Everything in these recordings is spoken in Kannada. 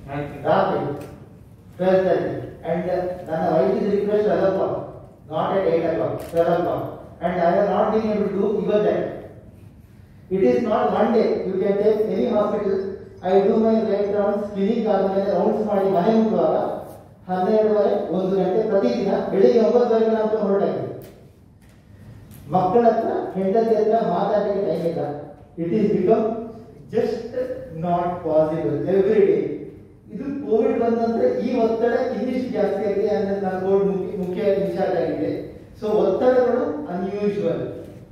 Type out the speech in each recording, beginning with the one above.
ರಾತ್ರಿ ಟ್ವೆಲ್ ತರ್ಟಿ ಅಂಡ್ ನನ್ನ wife is request twelve o'clock not at eight o'clock twelve o'clock and I have not been able to ever that it is not one day you can take any hospital I do my right rounds clinic ಆದಮೇಲೆ ರೌಂಡ್ಸ್ ಮಾಡಿ ಮನೆ ಮುಟ್ಟುವಾಗ ಹನ್ನೆರಡುವರೆ ಒಂದು ಗಂಟೆ ಪ್ರತಿದಿನ ಬೆಳಿಗ್ಗೆ ಒಂಬತ್ತುವರೆಗೆ ನಾನು ಹೊರಟಾಗಿದೆ ಮಕ್ಕಳ ಹತ್ರ ಹೆಂಡತಿ ಹತ್ರ ಮಾತಾಡಲಿಕ್ಕೆ ಟೈಮ್ ಇಲ್ಲ it is become just not possible every day ಇದು ಕೋವಿಡ್ ಬಂದ ನಂತರ ಈ ಒತ್ತಡ ಇನ್ನಿಷ್ಟು ಜಾಸ್ತಿ ಆಗಿದೆ ಅಂದ್ರೆ ನಾನು ಬೋರ್ಡ್ ಮುಖ್ಯ ಮುಖ್ಯ ಇನ್ಚಾರ್ಜ್ ಆಗಿದೆ ಸೊ ಒತ್ತಡಗಳು ಅನ್ಯೂಶುವಲ್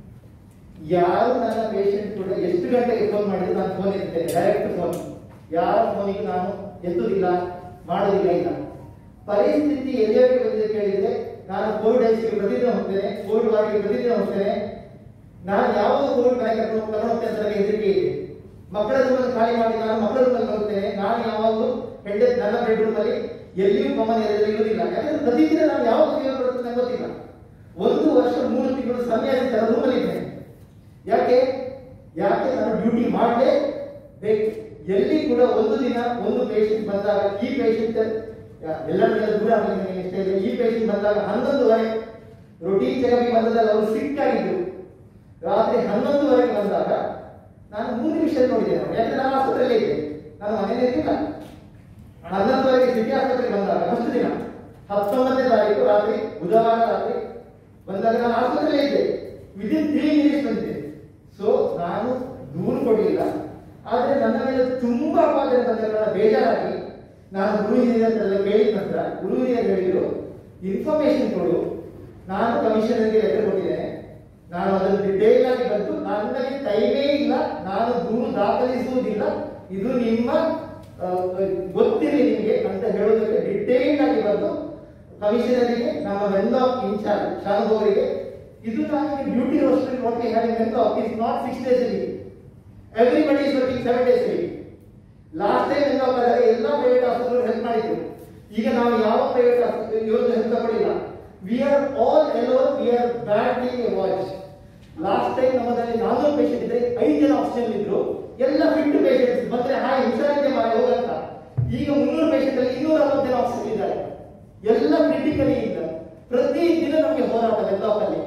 ಯಾರು ನನ್ನ ಪೇಷಂಟ್ ಕೂಡ ಎಷ್ಟು ಗಂಟೆಗೆ ಫೋನ್ ಮಾಡಿದ್ರು ನಾನು ಫೋನ್ ಎತ್ತೇನೆ ಡೈರೆಕ್ಟ್ ಫೋನ್ ಯಾರ ಫೋನಿಗೆ ನಾನು ಎತ್ತುದಿಲ್ಲ ಮಾಡೋದಿಲ್ಲ ಇಲ್ಲ ಪರಿಸ್ಥಿತಿ ಎಲ್ಲಿಯವರೆಗೆ ಬಂದಿದೆ ಕೇಳಿದ್ರೆ ನಾನು ಕೋವಿಡ್ ಐಸಿಗೆ ಪ್ರತಿದಿನ ಹೋಗ್ತೇನೆ ಕೋವಿಡ್ ವಾರ್ಡ್ಗೆ ಪ್ರತಿದಿನ ಹೋಗ್ತೇನೆ ನಾನು ಯಾವಾಗ ಕೋವಿಡ್ ಮನೆ ಕರ್ಕೊಂಡು ಕರ್ಕೊಂಡು ಹೋಗ್ತೇನೆ ಅಂತ ನನಗೆ ಹೆದರಿಕೆ ಇದೆ ಮಕ್ಕಳ ರೂಮಲ್ಲಿ ಖಾಲಿ ಮಾಡಿ ನಾನು ಮಕ್ಕಳ ರೂಮಲ್ಲಿ ಹೋಗ್ತೇನೆ ನಾನು ಯಾವಾಗಲೂ ಹೆಂಡತಿ ನನ್ನ ಬೆಡ್ರೂಮ್ ಅಲ್ಲಿ ಎಲ್ಲಿಯೂ ಕಾಮನ್ ಏರಿಯಾದಲ್ಲಿ ಇರುವುದಿಲ್ಲ ಯಾಕಂದ್ರೆ ಪ್ರತಿದಿನ ನಾನು ಯಾವಾಗ ಸೇವೆ ಕೊಡುತ್ತೆ ನಂಗೆ ಗೊತ್ತಿಲ್ಲ ಒಂದು ವರ್ಷ ಮೂರು ತಿಂಗಳು ಸನ್ಯಾಸಿ ತರ ರೂಮಲ್ಲಿ ಇದ್ದೇನೆ ಯಾಕೆ ಯಾಕೆ ನಾನು ಡ್ಯೂಟಿ ಮಾಡಲೇ ಬೇಕು ಎಲ್ಲಿ ಕೂಡ ಒಂದು ದಿನ ಒಂದು ಪೇಷಂಟ್ ಬಂದಾಗ ಈ ಪೇಷಂಟ್ ಎಲ್ಲರಿಗೆಲ್ಲ ದೂರ ಆಗಿದ್ದೀನಿ ಇಷ್ಟೇ ಇದೆ. ಈ ಪೇಷಂಟ್ ಬಂದಾಗ ಹನ್ನೊಂದುವರೆ ರೊಟೀನ್ ಚೆಕಪ್ಗೆ ಬಂದದಾಗ ಅವರು ಸಿಕ್ ಆಗಿದ್ರು ರಾತ್ರಿ ಹನ್ನೊಂದುವರೆಗೆ ಬಂದಾಗ ನಾನು ಮೂರು ನಿಮಿಷ ನೋಡಿದ್ದೇನೆ ಅವ್ರು. ಯಾಕಂದ್ರೆ ನಾನು ಆಸ್ಪತ್ರೆಯಲ್ಲೇ ಇದ್ದೆ ನಾನು ಮನೇಲಿ ಇರ್ಲಿಲ್ಲ ಹನ್ನೊಂದುವರೆಗೆ ಸಿಟಿ ಆಸ್ಪತ್ರೆಗೆ ಬಂದಾಗ ಫಸ್ಟ್ ದಿನ ಹತ್ತೊಂಬತ್ತನೇ ತಾರೀಕು ರಾತ್ರಿ ಬುಧವಾರ ರಾತ್ರಿ ಬಂದಾಗ ನಾನು ಆಸ್ಪತ್ರೆಯಲ್ಲೇ ಇದ್ದೆ ವಿದಿನ್ ತ್ರೀ ಮಿನಿಟ್ಸ್ ಬಂದಿದ್ದೆ ಸೊ ನಾನು ದೂರು ಕೊಡಲಿಲ್ಲ ಆದ್ರೆ ನನ್ನ ಮೇಲೆ ತುಂಬಾ ಅಪಾದನೆ ಬಂದ ಕಾರಣ ಬೇಜಾರಾಗಿ ನಾನು ಗುರು ಹಿರಿಯರೆಲ್ಲ ಕೇಳಿದ ನಂತರ ಗುರು ಹಿರಿಯರು ಹೇಳಿದ್ರು ಇನ್ಫಾರ್ಮೇಶನ್ ಕೊಡು ನಾನು ಕಮಿಷನರ್ಗೆ ಲೆಟರ್ ಕೊಟ್ಟಿದ್ದೇನೆ ನಾನು ಅದನ್ನು ಡಿಟೇಲ್ ಆಗಿ ಬಂದು ನನಗೆ ಟೈಮೇ ಇಲ್ಲ ನಾನು ದೂರು ದಾಖಲಿಸುವುದಿಲ್ಲ ಇದು ನಿಮ್ಮ ಆ, ಗೊತ್ತಿರಲಿ ನಿಮಗೆ ಅಂತ ಹೇಳೋದಕ್ಕೆ ಡಿಟೇಲ್ ಆಗಿ ಬಂದು ಕಮಿಷನರಿಗೆ ನಮ್ಮ ಮೆನ್ ಆಫ್ ಇನ್ಚಾರ್ಜ್ ಶಾನಭ್ ಅವರಿಗೆ ಇದು ನನಗೆ duty roster what we have in men off is not six days ಅಲ್ಲಿ everybody is working seven days ಅಲ್ಲಿ ಲಾಸ್ಟ್ ಟೈಮ್ ಮೆನ್ ಆಫ್ ಆದಾಗ ಎಲ್ಲ ಪ್ರೈವೇಟ್ ಆಸ್ಪತ್ರೆಗಳು ಹೆಲ್ಪ್ ಮಾಡಿದ್ರು ಈಗ ನಾವು ಯಾವ ಪ್ರೈವೇಟ್ ಆಸ್ಪತ್ರೆ ಇವತ್ತು ಹೆಲ್ಪ್ ತಗೊಳ್ಳಿಲ್ಲ we are all alone we are badly watch last time ನಮ್ಮದಲ್ಲಿ ನಾನ್ನೂರು ಪೇಷಂಟ್ ಇದ್ರೆ ಐದು ಜನ ಆಕ್ಸಿಜನ್ ಇದ್ರು ಎಲ್ಲ ಫಿಟ್ ಪೇಷಂಟ್ಸ್ ಬಂದ್ರೆ ಹಾಯ್ ಹುಷಾರಿದ್ದೆ ಮಾರ ಹೋಗಂತ ಈಗ ಮುನ್ನೂರು ಪೇಷಂಟ್ ಅಲ್ಲಿ ಇನ್ನೂರ ಅರವತ್ತು ಜನ ಆಕ್ಸಿಜನ್ ಇದ್ದಾರೆ ಎಲ್ಲ ಕ್ರಿಟಿಕಲಿ ಇಲ್ಲ ಪ್ರತಿ ದಿನ ನಮಗೆ ಹೋರಾಟ ಮೆಲ್ಲಾಪಲ್ಲಿ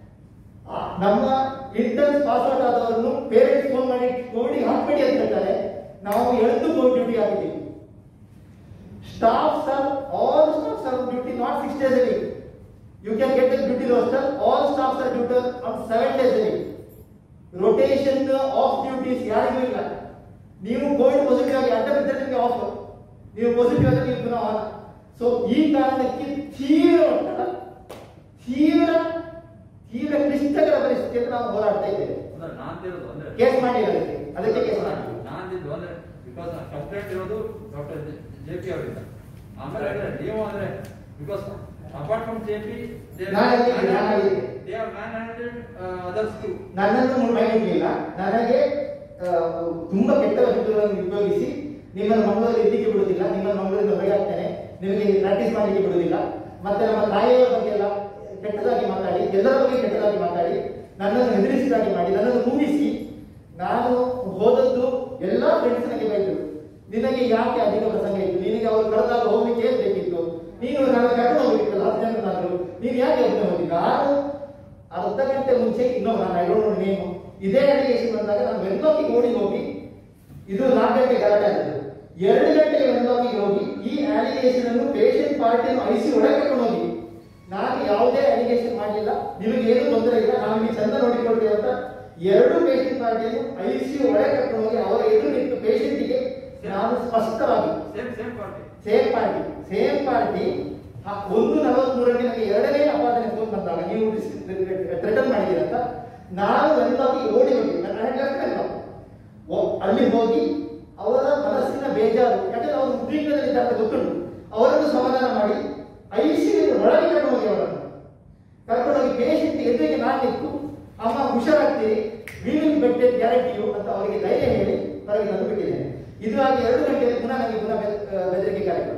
ನಮ್ಮ ಇಂಟರ್ನ್ಸ್ ಪಾಸ್ ಔಟ್ ಆದವರನ್ನು ಪೇರೆಂಟ್ಸ್ ಫೋನ್ ಮಾಡಿ ಕೋವಿಡ್ ಹಾಕ್ಬೇಡಿ ಅಂತ ಹೇಳ್ತಾರೆ ನಾವು ಎಳ್ದು ಕೋವಿಡ್ ಡ್ಯೂಟಿ ಆಗಿದ್ದೀವಿ staffs are all staffs are duty not six days ಅಲ್ಲಿ you can get the duty roster all staffs are duty on seven days ಅಲ್ಲಿ ರೊಟೇಷನ್ ಆಫ್ ಡ್ಯೂಟೀಸ್ ಯಾರಿಗೂ ಇಲ್ಲ ನೀವು ಕೋವಿಡ್ ಪಾಸಿಟಿವ್ ಆಗಿ ಅಡ್ಡ ಬಿದ್ದರೆ ನಿಮಗೆ ಆಫ್ ನೀವು ಪಾಸಿಟಿವ್ ಆಗಿ ನೀವು ಪುನಃ ಆನ್ ಸೊ ಈ ಕಾರಣಕ್ಕೆ ತೀವ್ರ ಒತ್ತಡ ತೀವ್ರ ತೀವ್ರ ಕ್ಲಿಷ್ಟಕರ ಪರಿಸ್ಥಿತಿಯಲ್ಲಿ ನಾವು ಹೋರಾಡ್ತಾ ಇದ್ದೇವೆ ಅಂದ್ರೆ ನಾನ್ ತಿರೋದು ಅಂದ್ರೆ ಕೇಸ್ ಮಾಡಿ ಅದಕ್ಕೆ ಅದಕ್ಕೆ ಕೇಸ್ ಮಾಡಿ ನಾನ್ ತಿದ್ದು ಅಂದ್ರೆ ಬಿಕಾಸ್ ಕಂಪ್ಲೇಂಟ್ ಇರೋದು ಡಾಕ್ಟರ್ ಜೆ ಪಿ ಅವರಿಂದ ಆಮೇಲೆ ಅಂದ್ರೆ ನೀವು ಅಂದ್ರೆ because apart from J P ನಾನು ಅಲ್ಲಿ- ನಾನು ಅಲ್ಲಿ- they are man handed others to ನನ್ನನ್ನು ಮೈಂಡ್ಲಿಲ್ಲ ನನಗೆ ಆ, ತುಂಬಾ ಕೆಟ್ಟ ವಸ್ತುಗಳನ್ನು ಉಪಯೋಗಿಸಿ ನಿಮ್ಮನ್ನು ಮಂಗಳೂರಲ್ಲಿ ಇರ್ಲಿಕ್ಕೆ ಬಿಡುವುದಿಲ್ಲ ನಿಮ್ಮನ್ನು ಮಂಗಳೂರಿಂದ ಹೊರಗೆ ಹಾಕ್ತೇನೆ ನಿಮಗೆ ಪ್ರಾಕ್ಟೀಸ್ ಮಾಡಲಿಕ್ಕೆ ಬಿಡುವುದಿಲ್ಲ ಮತ್ತೆ ನಮ್ಮ ತಾಯಿಯವರ ಬಗ್ಗೆ ಎಲ್ಲ ಕೆಟ್ಟದಾಗಿ ಮಾತಾಡಿ ಎಲ್ಲರ ಬಗ್ಗೆ ಕೆಟ್ಟದಾಗಿ ಮಾತಾಡಿ ನನ್ನನ್ನು ಹೆದರಿಸಿದಾಗಿ ಮಾಡಿ ನನ್ನನ್ನು ಕೂಡಿಸಿ ನಾನು ಹೋದದ್ದು ಎಲ್ಲ ಫ್ರೆಂಡ್ಸ್ ನನಗೆ ಬೈದರು ನಿನಗೆ ಯಾಕೆ ಅಧಿಕ ಪ್ರಸಂಗ ಇತ್ತು ನಿನಗೆ ಅವರು ಕರೆದಾಗ ಹೋಗ್ಲಿಕ್ಕೆ ಏನ್ ಬೇಕಿತ್ತು ನೀನು ನನಗೆ ಕರ್ಕೊಂಡು ಹೋಗ್ಬೇಕಿಲ್ಲ ಹತ್ತು ಜನರಾದ್ರು ನೀನು ಯಾಕೆ ಒಬ್ಬನೇ ಹೋಗಿ ನಾನು ಅರ್ಧ ಗಂಟೆ ಮುಂಚೆ ಇನ್ನೊಬ್ಬ ನಾನು ಐ ಡೋಂಟ್ ನೋ ನೇಮು ಇದೇ ಅಲಿಗೇಷನ್ ಬಂದಾಗ ನಾನು ವೆನ್ಲಾಕಿಗೆ ಓಡಿ ಹೋಗಿ ಇದು ನಾಲ್ಕು ಗಂಟೆ ಗಲಾಟೆ ಆಗಿದೆ ಎರಡು ಗಂಟೆಗೆ ವೆನ್ಲಾಕಿಗೆ ಹೋಗಿ ಈ ಅಲಿಗೇಷನ್ ಅನ್ನು ಪೇಷಂಟ್ ಪಾರ್ಟಿಯನ್ನು ಐಸಿ ಒಳಗೆ ಕರ್ಕೊಂಡು ಹೋಗಿ ನಾನು ಯಾವುದೇ ಅಲಿಗೇಷನ್ ಮಾಡಲಿಲ್ಲ ನಿಮಗೆ ಏನು ತೊಂದರೆ ಇಲ್ಲ ನಾನು ನಿಮಗೆ ಚಂದ ನೋಡಿಕೊಳ್ತೇವೆ ಅಂತ ಎರಡು ಪೇಷಂಟ್ ಪಾರ್ಟಿಯನ್ನು ಐಸಿ ಒಳಗೆ ಕರ್ಕೊಂಡು ಹೋಗಿ ಅವರ ಎದುರು ನಿಂತು ಪೇಷಂಟಿಗೆ ನಾನು ಸ್ಪಷ್ಟವಾಗಿ same same party same party same party ಒಂದು ನಲವತ್ಮೂರಕ್ಕೆ ನನಗೆ ಎರಡನೇ ಅಪಾದನೆ ಫೋನ್ ಬಂದಾಗ ನೀವು ರಿಟರ್ನ್ ಮಾಡಿದ್ದೀರ ಅಂತ ನಾನು ವೆನ್ಲಾಕಿ ಓಡಿ ಹೋಗಿ ನನ್ನ ಹೆಂಗ್ ವೆನ್ಲಾಕ್ ಅಲ್ಲಿ ಹೋಗಿ ಅವರ ಮನಸ್ಸಿನ ಬೇಜಾರು ಯಾಕಂದ್ರೆ ಅವರು ಉದ್ವಿಗ್ನದಲ್ಲಿ ಇದ್ದಾರೆ ಗೊತ್ತುಂಟು ಅವರನ್ನು ಸಮಾಧಾನ ಮಾಡಿ ಐಸಿಯು ಒಳಗೆ ಕರ್ಕೊಂಡು ಹೋಗಿ ಅವರನ್ನು ಕರ್ಕೊಂಡು ಹೋಗಿ ಪೇಷಂಟ್ ಎದುರಿಗೆ ನಾನು ನಿಂತು ಅಮ್ಮ ಹುಷಾರಾಗ್ತೀರಿ ವಿಲ್ ಬೆಟ್ಟೆ ಗ್ಯಾರಂಟಿಯು ಅಂತ ಅವರಿಗೆ ಧೈರ್ಯ ಹೇಳಿ ಹೊರಗೆ ತಂದು ಬಿಟ್ಟಿದ್ದೇನೆ ಇದು ಆಗಿ ಎರಡು ಗಂಟೆಯಲ್ಲಿ ಪುನಃ ನನಗೆ ಪುನಃ ಬೆ- ಆ, ಬೆದರಿಕೆ ಕಾರ್ಯಕ್ರಮ